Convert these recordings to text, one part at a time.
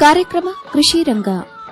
ಕಾರ್ಯಕ್ರಮ ಕೃಷಿ ರಂಗ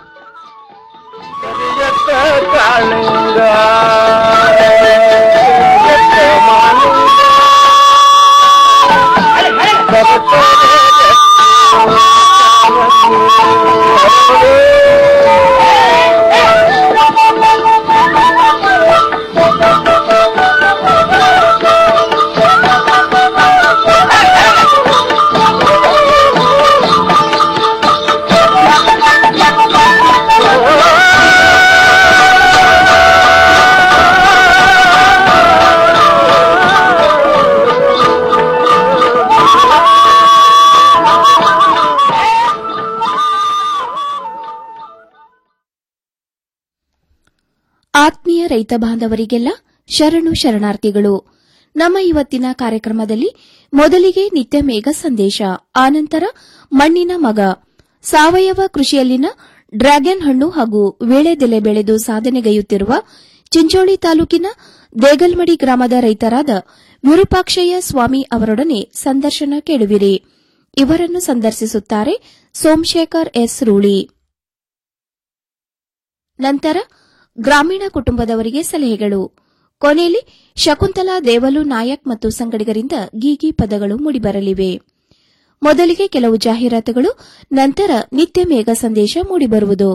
ಆತ್ಮೀಯ ರೈತ ಬಾಂಧವರಿಗೆಲ್ಲ ಶರಣು ಶರಣಾರ್ಥಿಗಳು ನಮ್ಮ ಇವತ್ತಿನ ಕಾರ್ಯಕ್ರಮದಲ್ಲಿ ಮೊದಲಿಗೆ ನಿತ್ಯ ಮೇಘ ಸಂದೇಶ ಆನಂತರ ಮಣ್ಣಿನ ಮಗ ಸಾವಯವ ಕೃಷಿಯಲ್ಲಿನ ಡ್ರ್ಯಾಗನ್ ಹಣ್ಣು ಹಾಗೂ ವೀಳೆದೆಲೆ ಬೆಳೆದು ಸಾಧನೆಗೈಯುತ್ತಿರುವ ಚಿಂಚೋಳಿ ತಾಲೂಕಿನ ದೇಗಲ್ಮಡಿ ಗ್ರಾಮದ ರೈತರಾದ ವಿರೂಪಾಕ್ಷಯ್ಯ ಸ್ವಾಮಿ ಅವರೊಡನೆ ಸಂದರ್ಶನ ಕೇಳುವಿರಿ ಇವರನ್ನು ಸಂದರ್ಶಿಸುತ್ತಾರೆ ಸೋಮಶೇಖರ್ ಎಸ್ ರೂಳಿ ನಂತರ ಗ್ರಾಮೀಣ ಕುಟುಂಬದವರಿಗೆ ಸಲಹೆಗಳು ಕೊನೆಯಲ್ಲಿ ಶಕುಂತಲಾ ದೇವಲು ನಾಯಕ್ ಮತ್ತು ಸಂಗಡಿಗರಿಂದ ಗೀಗಿ ಪದಗಳು ಮೂಡಿಬರಲಿವೆ ಮೊದಲಿಗೆ ಕೆಲವು ಜಾಹೀರಾತುಗಳು ನಂತರ ನಿತ್ಯ ಮೇಘ ಸಂದೇಶ ಮೂಡಿಬರುವುದು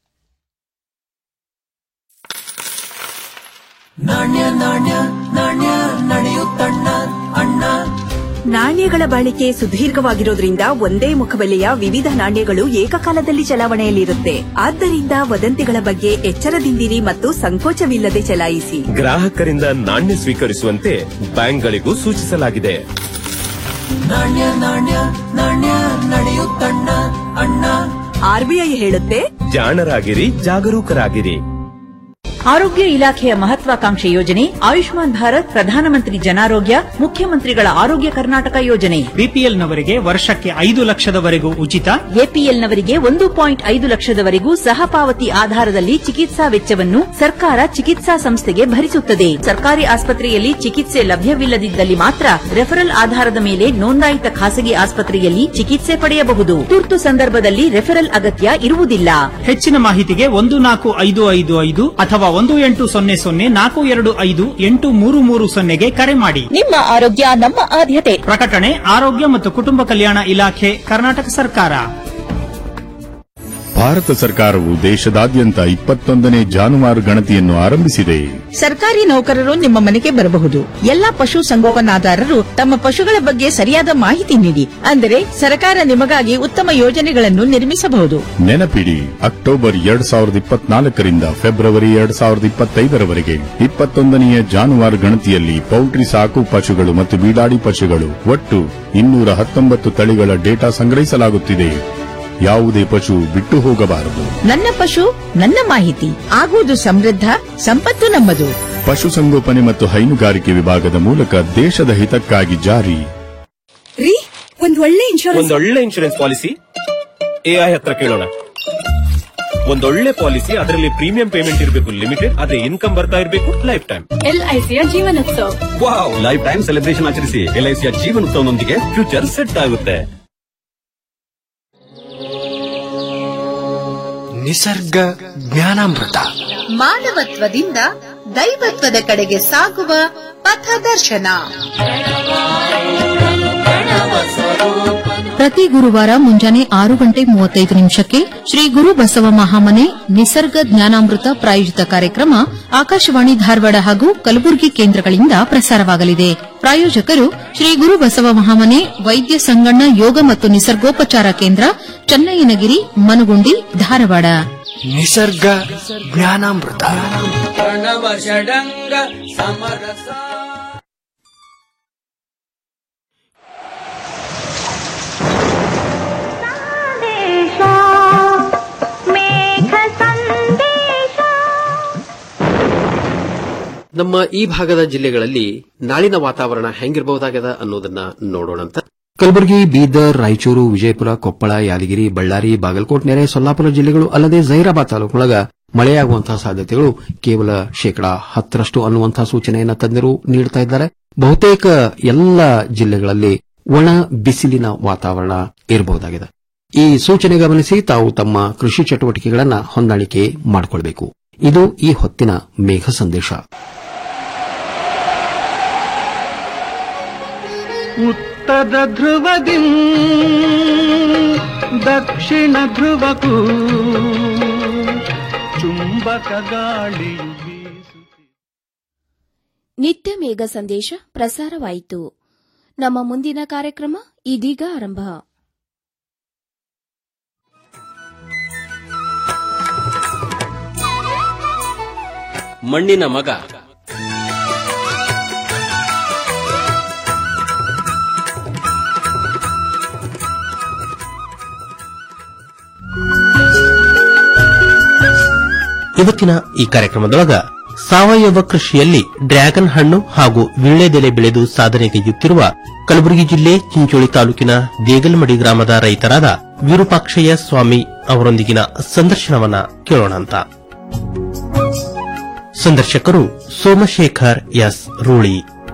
ನಾಣ್ಯ ನಾಣ್ಯ ನಾಣ್ಯ ನಡೆಯುತ್ತಣ್ಣ ಅಣ್ಣ ನಾಣ್ಯಗಳ ಬಾಳಿಕೆ ಸುದೀರ್ಘವಾಗಿರೋದ್ರಿಂದ ಒಂದೇ ಮುಖಬೆಲೆಯ ವಿವಿಧ ನಾಣ್ಯಗಳು ಏಕಕಾಲದಲ್ಲಿ ಚಲಾವಣೆಯಲ್ಲಿರುತ್ತೆ ಆದ್ದರಿಂದ ವದಂತಿಗಳ ಬಗ್ಗೆ ಎಚ್ಚರದಿಂದಿರಿ ಮತ್ತು ಸಂಕೋಚವಿಲ್ಲದೆ ಚಲಾಯಿಸಿ ಗ್ರಾಹಕರಿಂದ ನಾಣ್ಯ ಸ್ವೀಕರಿಸುವಂತೆ ಬ್ಯಾಂಕ್ಗಳಿಗೂ ಸೂಚಿಸಲಾಗಿದೆ ನಾಣ್ಯ ನಾಣ್ಯ ನಾಣ್ಯ ನಡೆಯುತ್ತಣ್ಣ ಅಣ್ಣ ಆರ್ಬಿಐ ಹೇಳುತ್ತೆ ಜಾಣರಾಗಿರಿ ಜಾಗರೂಕರಾಗಿರಿ ಆರೋಗ್ಯ ಇಲಾಖೆಯ ಮಹತ್ವಾಕಾಂಕ್ಷೆ ಯೋಜನೆ ಆಯುಷ್ಮಾನ್ ಭಾರತ್ ಪ್ರಧಾನಮಂತ್ರಿ ಜನಾರೋಗ್ಯ ಮುಖ್ಯಮಂತ್ರಿಗಳ ಆರೋಗ್ಯ ಕರ್ನಾಟಕ ಯೋಜನೆ ಬಿಪಿಎಲ್ನವರಿಗೆ ವರ್ಷಕ್ಕೆ ಐದು ಲಕ್ಷದವರೆಗೂ ಉಚಿತ ಎಪಿಎಲ್ನವರಿಗೆ ಒಂದು ಪಾಯಿಂಟ್ ಐದು ಲಕ್ಷದವರೆಗೂ ಸಹಪಾವತಿ ಆಧಾರದಲ್ಲಿ ಚಿಕಿತ್ಸಾ ವೆಚ್ಚವನ್ನು ಸರ್ಕಾರ ಚಿಕಿತ್ಸಾ ಸಂಸ್ಥೆಗೆ ಭರಿಸುತ್ತದೆ ಸರ್ಕಾರಿ ಆಸ್ಪತ್ರೆಯಲ್ಲಿ ಚಿಕಿತ್ಸೆ ಲಭ್ಯವಿಲ್ಲದಿದ್ದಲ್ಲಿ ಮಾತ್ರ ರೆಫರಲ್ ಆಧಾರದ ಮೇಲೆ ನೋಂದಾಯಿತ ಖಾಸಗಿ ಆಸ್ಪತ್ರೆಯಲ್ಲಿ ಚಿಕಿತ್ಸೆ ಪಡೆಯಬಹುದು ತುರ್ತು ಸಂದರ್ಭದಲ್ಲಿ ರೆಫರಲ್ ಅಗತ್ಯ ಇರುವುದಿಲ್ಲ ಹೆಚ್ಚಿನ ಮಾಹಿತಿಗೆ ಒಂದು ನಾಲ್ಕು ಐದು ಐದು ಐದು ಅಥವಾ ಒಂದು ಎಂಟು ಸೊನ್ನೆ ಸೊನ್ನೆ ನಾಲ್ಕು ಎರಡು ಐದು ಎಂಟು ಮೂರು ಮೂರು ಸೊನ್ನೆಗೆ ಕರೆ ಮಾಡಿ ನಿಮ್ಮ ಆರೋಗ್ಯ ನಮ್ಮ ಆದ್ಯತೆ ಪ್ರಕಟಣೆ ಆರೋಗ್ಯ ಮತ್ತು ಕುಟುಂಬ ಕಲ್ಯಾಣ ಇಲಾಖೆ ಕರ್ನಾಟಕ ಸರ್ಕಾರ ಭಾರತ ಸರ್ಕಾರವು ದೇಶದಾದ್ಯಂತ ಇಪ್ಪತ್ತೊಂದನೇ ಜಾನುವಾರು ಗಣತಿಯನ್ನು ಆರಂಭಿಸಿದೆ ಸರ್ಕಾರಿ ನೌಕರರು ನಿಮ್ಮ ಮನೆಗೆ ಬರಬಹುದು ಎಲ್ಲಾ ಪಶು ಸಂಗೋಪನಾದಾರರು ತಮ್ಮ ಪಶುಗಳ ಬಗ್ಗೆ ಸರಿಯಾದ ಮಾಹಿತಿ ನೀಡಿ ಅಂದರೆ ಸರ್ಕಾರ ನಿಮಗಾಗಿ ಉತ್ತಮ ಯೋಜನೆಗಳನ್ನು ನಿರ್ಮಿಸಬಹುದು ನೆನಪಿಡಿ ಅಕ್ಟೋಬರ್ ಎರಡ್ ಸಾವಿರದ ಇಪ್ಪತ್ನಾಲ್ಕರಿಂದ ಫೆಬ್ರವರಿ ಎರಡ್ ಸಾವಿರದ ಇಪ್ಪತ್ತೈದರವರೆಗೆ ಇಪ್ಪತ್ತೊಂದನೆಯ ಜಾನುವಾರು ಗಣತಿಯಲ್ಲಿ ಪೌಲ್ಟ್ರಿ ಸಾಕು ಪಶುಗಳು ಮತ್ತು ಬೀಡಾಡಿ ಪಶುಗಳು ಒಟ್ಟು ಇನ್ನೂರ ಹತ್ತೊಂಬತ್ತು ತಳಿಗಳ ಡೇಟಾ ಸಂಗ್ರಹಿಸಲಾಗುತ್ತಿದೆ ಯಾವುದೇ ಪಶು ಬಿಟ್ಟು ಹೋಗಬಾರದು ನನ್ನ ಪಶು ನನ್ನ ಮಾಹಿತಿ ಆಗುವುದು ಸಮೃದ್ಧ ಸಂಪತ್ತು ನಮ್ಮದು ಪಶುಸಂಗೋಪನೆ ಮತ್ತು ಹೈನುಗಾರಿಕೆ ವಿಭಾಗದ ಮೂಲಕ ದೇಶದ ಹಿತಕ್ಕಾಗಿ ಜಾರಿ ರೀ ಒಂದ್ ಒಳ್ಳೆ ಇನ್ಶೂರೆನ್ಸ್ ಒಂದೊಳ್ಳೆ ಇನ್ಶೂರೆನ್ಸ್ ಪಾಲಿಸಿ ಎಐ ಹತ್ರ ಕೇಳೋಣ ಒಂದೊಳ್ಳೆ ಪಾಲಿಸಿ ಅದರಲ್ಲಿ ಪ್ರೀಮಿಯಂ ಪೇಮೆಂಟ್ ಇರಬೇಕು ಲಿಮಿಟೆಡ್ ಅದೇ ಇನ್ಕಮ್ ಬರ್ತಾ ಇರಬೇಕು ಲೈಫ್ ಟೈಮ್ ಎಲ್ಐಸಿಯ Jeevanotsava wow life time celebration ಆಚರಿಸಿ ಎಲ್ಐಸಿಯ ಜೀವನೋತ್ಸವನೊಂದಿಗೆ ಫ್ಯೂಚರ್ ಸೆಟ್ ಆಗುತ್ತೆ ನಿಸರ್ಗ ಜ್ಞಾನಾಮೃತ ಮಾನವತ್ವದಿಂದ ದೈವತ್ವದ ಕಡೆಗೆ ಸಾಗುವ ಪಥದರ್ಶನ ಪ್ರತಿ ಗುರುವಾರ ಮುಂಜಾನೆ ಆರು ಗಂಟೆ ಮೂವತ್ತೈದು ನಿಮಿಷಕ್ಕೆ ಶ್ರೀ ಗುರು ಬಸವ ಮಹಾಮನೆ ನಿಸರ್ಗ ಜ್ಞಾನಾಮೃತ ಪ್ರಾಯೋಜಿತ ಕಾರ್ಯಕ್ರಮ ಆಕಾಶವಾಣಿ ಧಾರವಾಡ ಹಾಗೂ ಕಲಬುರಗಿ ಕೇಂದ್ರಗಳಿಂದ ಪ್ರಸಾರವಾಗಲಿದೆ ಪ್ರಾಯೋಜಕರು ಶ್ರೀ ಗುರು ಬಸವ ಮಹಾಮನೆ ವೈದ್ಯ ಸಂಗಣ್ಣ ಯೋಗ ಮತ್ತು ನಿಸರ್ಗೋಪಚಾರ ಕೇಂದ್ರ ಚನ್ನಯ್ಯನಗಿರಿ ಮನುಗುಂಡಿ ಧಾರವಾಡ ನಿಸರ್ಗ ಜ್ಞಾನಾಮೃತ ಪ್ರಣವ ಷಡಂಗ ಸಮರಸ ನಮ್ಮ ಈ ಭಾಗದ ಜಿಲ್ಲೆಗಳಲ್ಲಿ ನಾಳಿನ ವಾತಾವರಣ ಹೆಂಗಿರಬಹುದಾಗದ ಅನ್ನೋದನ್ನ ನೋಡೋಣಂತ ಕಲಬುರಗಿ ಬೀದರ್ ರಾಯಚೂರು ವಿಜಯಪುರ ಕೊಪ್ಪಳ ಯಾದಗಿರಿ ಬಳ್ಳಾರಿ ಬಾಗಲಕೋಟ್ ನೆರೆ ಸೊಲ್ಲಾಪುರ ಜಿಲ್ಲೆಗಳು ಅಲ್ಲದೆ ಜೈರಾಬಾದ್ ತಾಲೂಕೊಳಗ ಮಳೆಯಾಗುವಂತಹ ಸಾಧ್ಯತೆಗಳು ಕೇವಲ ಶೇಕಡಾ ಹತ್ತರಷ್ಟು ಅನ್ನುವಂತಹ ಸೂಚನೆಯನ್ನು ತಜ್ಞರು ನೀಡುತ್ತಾ ಇದ್ದಾರೆ ಬಹುತೇಕ ಎಲ್ಲ ಜಿಲ್ಲೆಗಳಲ್ಲಿ ಒಣ ಬಿಸಿಲಿನ ವಾತಾವರಣ ಇರಬಹುದಾಗಿದೆ ಈ ಸೂಚನೆ ಗಮನಿಸಿ ತಾವು ತಮ್ಮ ಕೃಷಿ ಚಟುವಟಿಕೆಗಳನ್ನು ಹೊಂದಾಣಿಕೆ ಮಾಡಿಕೊಳ್ಬೇಕು ಇದು ಈ ಹೊತ್ತಿನ ಮೇಘ ಸಂದೇಶ ಉತ್ತರ ಧ್ರುವದಿ ದಕ್ಷಿಣ ಧ್ರುವಕ್ಕೂ ಚುಂಬಕ ಗಾಳಿಯು ನಿತ್ಯ ಮೇಘ ಸಂದೇಶ ಪ್ರಸಾರವಾಯಿತು ನಮ್ಮ ಮುಂದಿನ ಕಾರ್ಯಕ್ರಮ ಇದೀಗ ಆರಂಭ ಮಣ್ಣಿನ ಮಗ ಇವತ್ತಿನ ಈ ಕಾರ್ಯಕ್ರಮದೊಳಗ ಸಾವಯವ ಕೃಷಿಯಲ್ಲಿ ಡ್ರ್ಯಾಗನ್ ಹಣ್ಣು ಹಾಗೂ ವೀಳ್ಯದೆಲೆ ಬೆಳೆದು ಸಾಧನೆಗೈಯುತ್ತಿರುವ ಕಲಬುರಗಿ ಜಿಲ್ಲೆ ಚಿಂಚೋಳಿ ತಾಲೂಕಿನ ದೇಗಲ್ಮಡಿ ಗ್ರಾಮದ ರೈತರಾದ ವಿರೂಪಾಕ್ಷಯ್ಯ ಸ್ವಾಮಿ ಅವರೊಂದಿಗಿನ ಸಂದರ್ಶನವನ್ನ ಕೇಳೋಣ ಅಂತ ಸಂದರ್ಶಕರು ಸೋಮಶೇಖರ್ ಎಸ್ ರೂಳಿ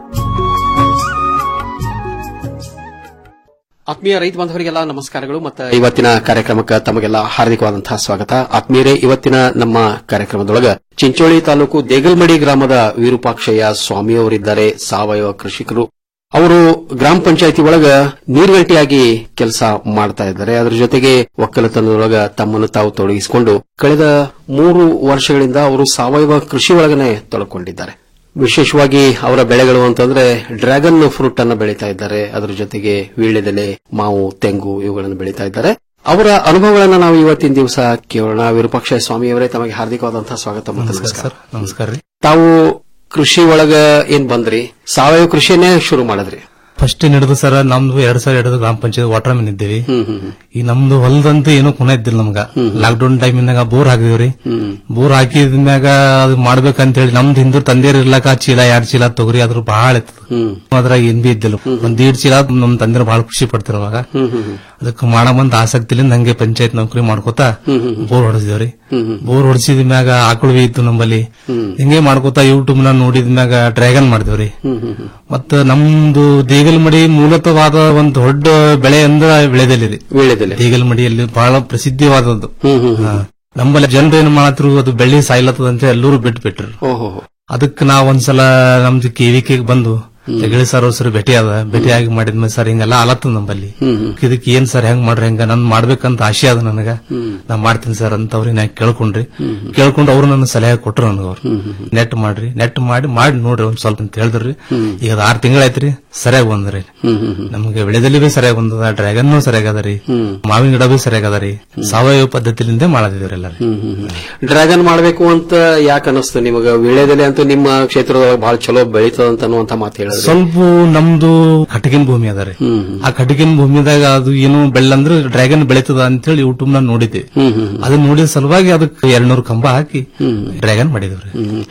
ಆತ್ಮೀಯ ರೈತ ಬಾಂಧವರಿಗೆಲ್ಲ ನಮಸ್ಕಾರಗಳು ಮತ್ತು ಇವತ್ತಿನ ಕಾರ್ಯಕ್ರಮಕ್ಕೆ ತಮಗೆಲ್ಲ ಹಾರ್ದಿಕವಾದಂತಹ ಸ್ವಾಗತ ಆತ್ಮೀಯರೇ ಇವತ್ತಿನ ನಮ್ಮ ಕಾರ್ಯಕ್ರಮದೊಳಗ ಚಿಂಚೋಳಿ ತಾಲೂಕು ದೇಗಲ್ಮಡಿ ಗ್ರಾಮದ ವಿರೂಪಾಕ್ಷಯ್ಯ ಸ್ವಾಮಿಯವರಿದ್ದಾರೆ ಸಾವಯವ ಕೃಷಿಕರು ಅವರು ಗ್ರಾಮ ಪಂಚಾಯತಿ ಒಳಗ ನೀರ್ಗಟ್ಟಿಯಾಗಿ ಕೆಲಸ ಮಾಡ್ತಾ ಇದ್ದಾರೆ ಅದರ ಜೊತೆಗೆ ಒಕ್ಕಲತನದೊಳಗ ತಮ್ಮನ್ನು ತಾವು ತೊಡಗಿಸಿಕೊಂಡು ಕಳೆದ ಮೂರು ವರ್ಷಗಳಿಂದ ಅವರು ಸಾವಯವ ಕೃಷಿ ಒಳಗನೆ ತೊಡಕೊಂಡಿದ್ದಾರೆ ವಿಶೇಷವಾಗಿ ಅವರ ಬೆಳೆಗಳು ಅಂತಂದ್ರೆ ಡ್ರ್ಯಾಗನ್ ಫ್ರೂಟ್ ಅನ್ನು ಬೆಳೀತಾ ಇದ್ದಾರೆ ಅದರ ಜೊತೆಗೆ ವೀಳ್ಯದೆಲೆ ಮಾವು ತೆಂಗು ಇವುಗಳನ್ನು ಬೆಳೀತಾ ಇದ್ದಾರೆ ಅವರ ಅನುಭವಗಳನ್ನು ನಾವು ಇವತ್ತಿನ ದಿವಸ ಕೇಳೋಣ ವಿರೂಪಾಕ್ಷ ಸ್ವಾಮಿಯವರೇ ತಮಗೆ ಹಾರ್ದಿಕವಾದಂತಹ ಸ್ವಾಗತ ಮತ್ತು ನಮಸ್ಕಾರ ನಮಸ್ಕಾರ ರೀ ತಾವು ಕೃಷಿ ಒಳಗ ಏನ್ ಬಂದ್ರಿ ಸಾವಯವ ಕೃಷಿಯನ್ನೇ ಶುರು ಮಾಡಿದ್ರಿ ಫಸ್ಟ್ ಏನ್ ಹಿಡಿದು ಸರ್ ನಮ್ದು ಎರಡ್ ಸಾವಿರ ಹಿಡಿದು ಗ್ರಾಮ ಪಂಚಾಯತ್ ವಾಟರ್ ಮ್ಯಾನ್ ಇದ್ದೀವಿ ಈ ನಮ್ದು ಹೊಲದಂತೂ ಏನೋ ಕುಣ ಇದ್ದಿಲ್ಲ ನಮ್ಗ ಲಾಕ್ಡೌನ್ ಟೈಮಿನಾಗ ಬೋರ್ ಹಾಕಿದ್ರಿ ಬೋರ್ ಹಾಕಿದ್ಮ್ಯಾಗ ಅದು ಮಾಡ್ಬೇಕಂತ ಹೇಳಿ ನಮ್ದು ಹಿಂದೂ ತಂದೆಯರ್ ಇರ್ಲಕ ಚೀಲ ಎರಡ್ ಚೀಲ ತೊಗರಿ ಅದ್ರ ಬಹಳ ಇತ್ತು ಅದ್ರಾಗ ಏನ್ ಬಿ ಇದ್ದಿಲ್ಲ ಒಂದ್ ದೀಡ್ ಚೀಲ ನಮ್ ತಂದೆಯರ್ ಬಹಳ ಖುಷಿ ಪಡ್ತಿರ ಅವಾಗ ಅದಕ್ಕೆ ಮಾಡಮಂತ ಆಸಕ್ತಿಲಿಂದ ಹಂಗೆ ಪಂಚಾಯತ್ ನೌಕರಿ ಮಾಡ್ಕೋತಾ ಬೋರ್ ಹೊಡೆಸಿದೇವ್ರಿ ಬೋರ್ ಹೊಡೆಸಿದ ಮ್ಯಾಗ ಆಕಳು ಬಿ ಇತ್ತು ನಮ್ಮಲ್ಲಿ ಹಿಂಗೆ ಮಾಡ್ಕೋತಾ ಯೂಟ್ಯೂಬ್ ನ ನೋಡಿದ ಮ್ಯಾಗ ಡ್ರ್ಯಾಗನ್ ಮಾಡಿದೇವ್ರಿ ಮತ್ತ ನಮ್ದು ದೇಗಲ್ಮಡಿ ಮೂಲತವಾದ ಒಂದು ದೊಡ್ಡ ಬೆಳೆ ಅಂದ್ರ ಬೆಳೆದಲ್ಲಿದೆ ವೀಳ್ಯದೆಲೆ ದೇಗಲ್ಮಡಿಯಲ್ಲಿ ಬಹಳ ಪ್ರಸಿದ್ಧವಾದದ್ದು ಹಾ. ನಮ್ಮಲ್ಲಿ ಜನರು ಏನ್ ಮಾಡತ್ರು ಅದು ಬೆಳ್ಳಿ ಸಾಯ್ಲತ್ತದ ಅಂತ ಎಲ್ಲರೂ ಬಿಟ್ಟು ಬಿಟ್ರು ಓಹೋ ಅದಕ್ಕೆ ನಾವ್ ಒಂದ್ಸಲ ನಮ್ದು ಕೆವಿಕೆ ಬಂದು ತೆಗಳಿ ಸರ್ ಅವ್ರ ಸರ್ ಭೇಟಿ ಅದ ಭೇಟಿಯಾಗಿ ಮಾಡಿದ್ಮೇಲೆ ಸರ್ ಹಿಂಗೆಲ್ಲ ಆಲತ್ತದ ನಂಬಲ್ಲಿ ಇದಕ್ಕೆ ಏನ್ ಸರ್ ಹೆಂಗ್ ಮಾಡ್ರಿ ಹೆಂಗ ನನ್ ಮಾಡ್ಬೇಕಂತ ಆಸೆ ಅದ ನನಗ ನಾ ಮಾಡ್ತೀನಿ ಸರ್ ಅಂತ ಅವ್ರಿಗೆ ನಾ ಕೇಳ್ಕೊಂಡ್ರಿ ಕೇಳ್ಕೊಂಡು ಅವ್ರು ನನ್ನ ಸಲಹೆ ಕೊಟ್ರು ನನಗ ಅವ್ರು ನೆಟ್ ಮಾಡ್ರಿ ನೆಟ್ ಮಾಡಿ ಮಾಡಿ ನೋಡ್ರಿ ಒಂದ್ ಸ್ವಲ್ಪ ಅಂತ ಹೇಳಿದ್ರಿ ಈಗ ಅದ್ ಆರ್ ತಿಂಗಳಾಯ್ತ್ರಿ ಸರಿಯಾಗಿ ಬಂದ್ರಿ ನಮ್ಗೆ ಬೆಳೆದಲ್ಲಿ ಬಿ ಸರಿಯಾಗಿ ಬಂದದ ಡ್ರ್ಯಾಗನ್ ಸರಿಯಾಗಿ ಅದರಿ ಮಾವಿನ ಗಿಡ ಬಿ ಸರಿಯಾಗಿ ಅದರಿ ಸಾವಯವ ಪದ್ಧತಿಲಿಂದ ಮಾಡದಿದ್ರಿ ಎಲ್ಲಾರು ಡ್ರ್ಯಾಗನ್ ಮಾಡಬೇಕು ಅಂತ ಯಾಕೆ ಅನಿಸ್ತು ನಿಮಗ ವೀಳ್ಯದೆಲೆ ಅಂತೂ ನಿಮ್ಮ ಕ್ಷೇತ್ರದೊಳಗೆ ಬಹಳ ಚಲೋ ಬೆಳೀತದ ಅಂತ ಅನ್ನುವಂತ ಮಾತು ಹೇಳಿದ್ರಿ ಸ್ವಲ್ಪ ನಮ್ದು ಕಟಗಿನ ಭೂಮಿ ಅದ ರೀ ಆ ಕಟಗಿನ ಭೂಮಿದಾಗ ಅದು ಏನು ಬೆಳ್ಳಂದ್ರೆ ಡ್ರ್ಯಾಗನ್ ಬೆಳೀತದ ಅಂತೇಳಿ ಯೂಟ್ಯೂಬ್ ನ ನೋಡಿದ್ದೆ ಅದನ್ನ ನೋಡಿದ ಸಲುವಾಗಿ ಅದಕ್ಕೆ ಎರಡ್ನೂರು ಕಂಬ ಹಾಕಿ ಡ್ರ್ಯಾಗನ್ ಮಾಡಿದ್ವಿ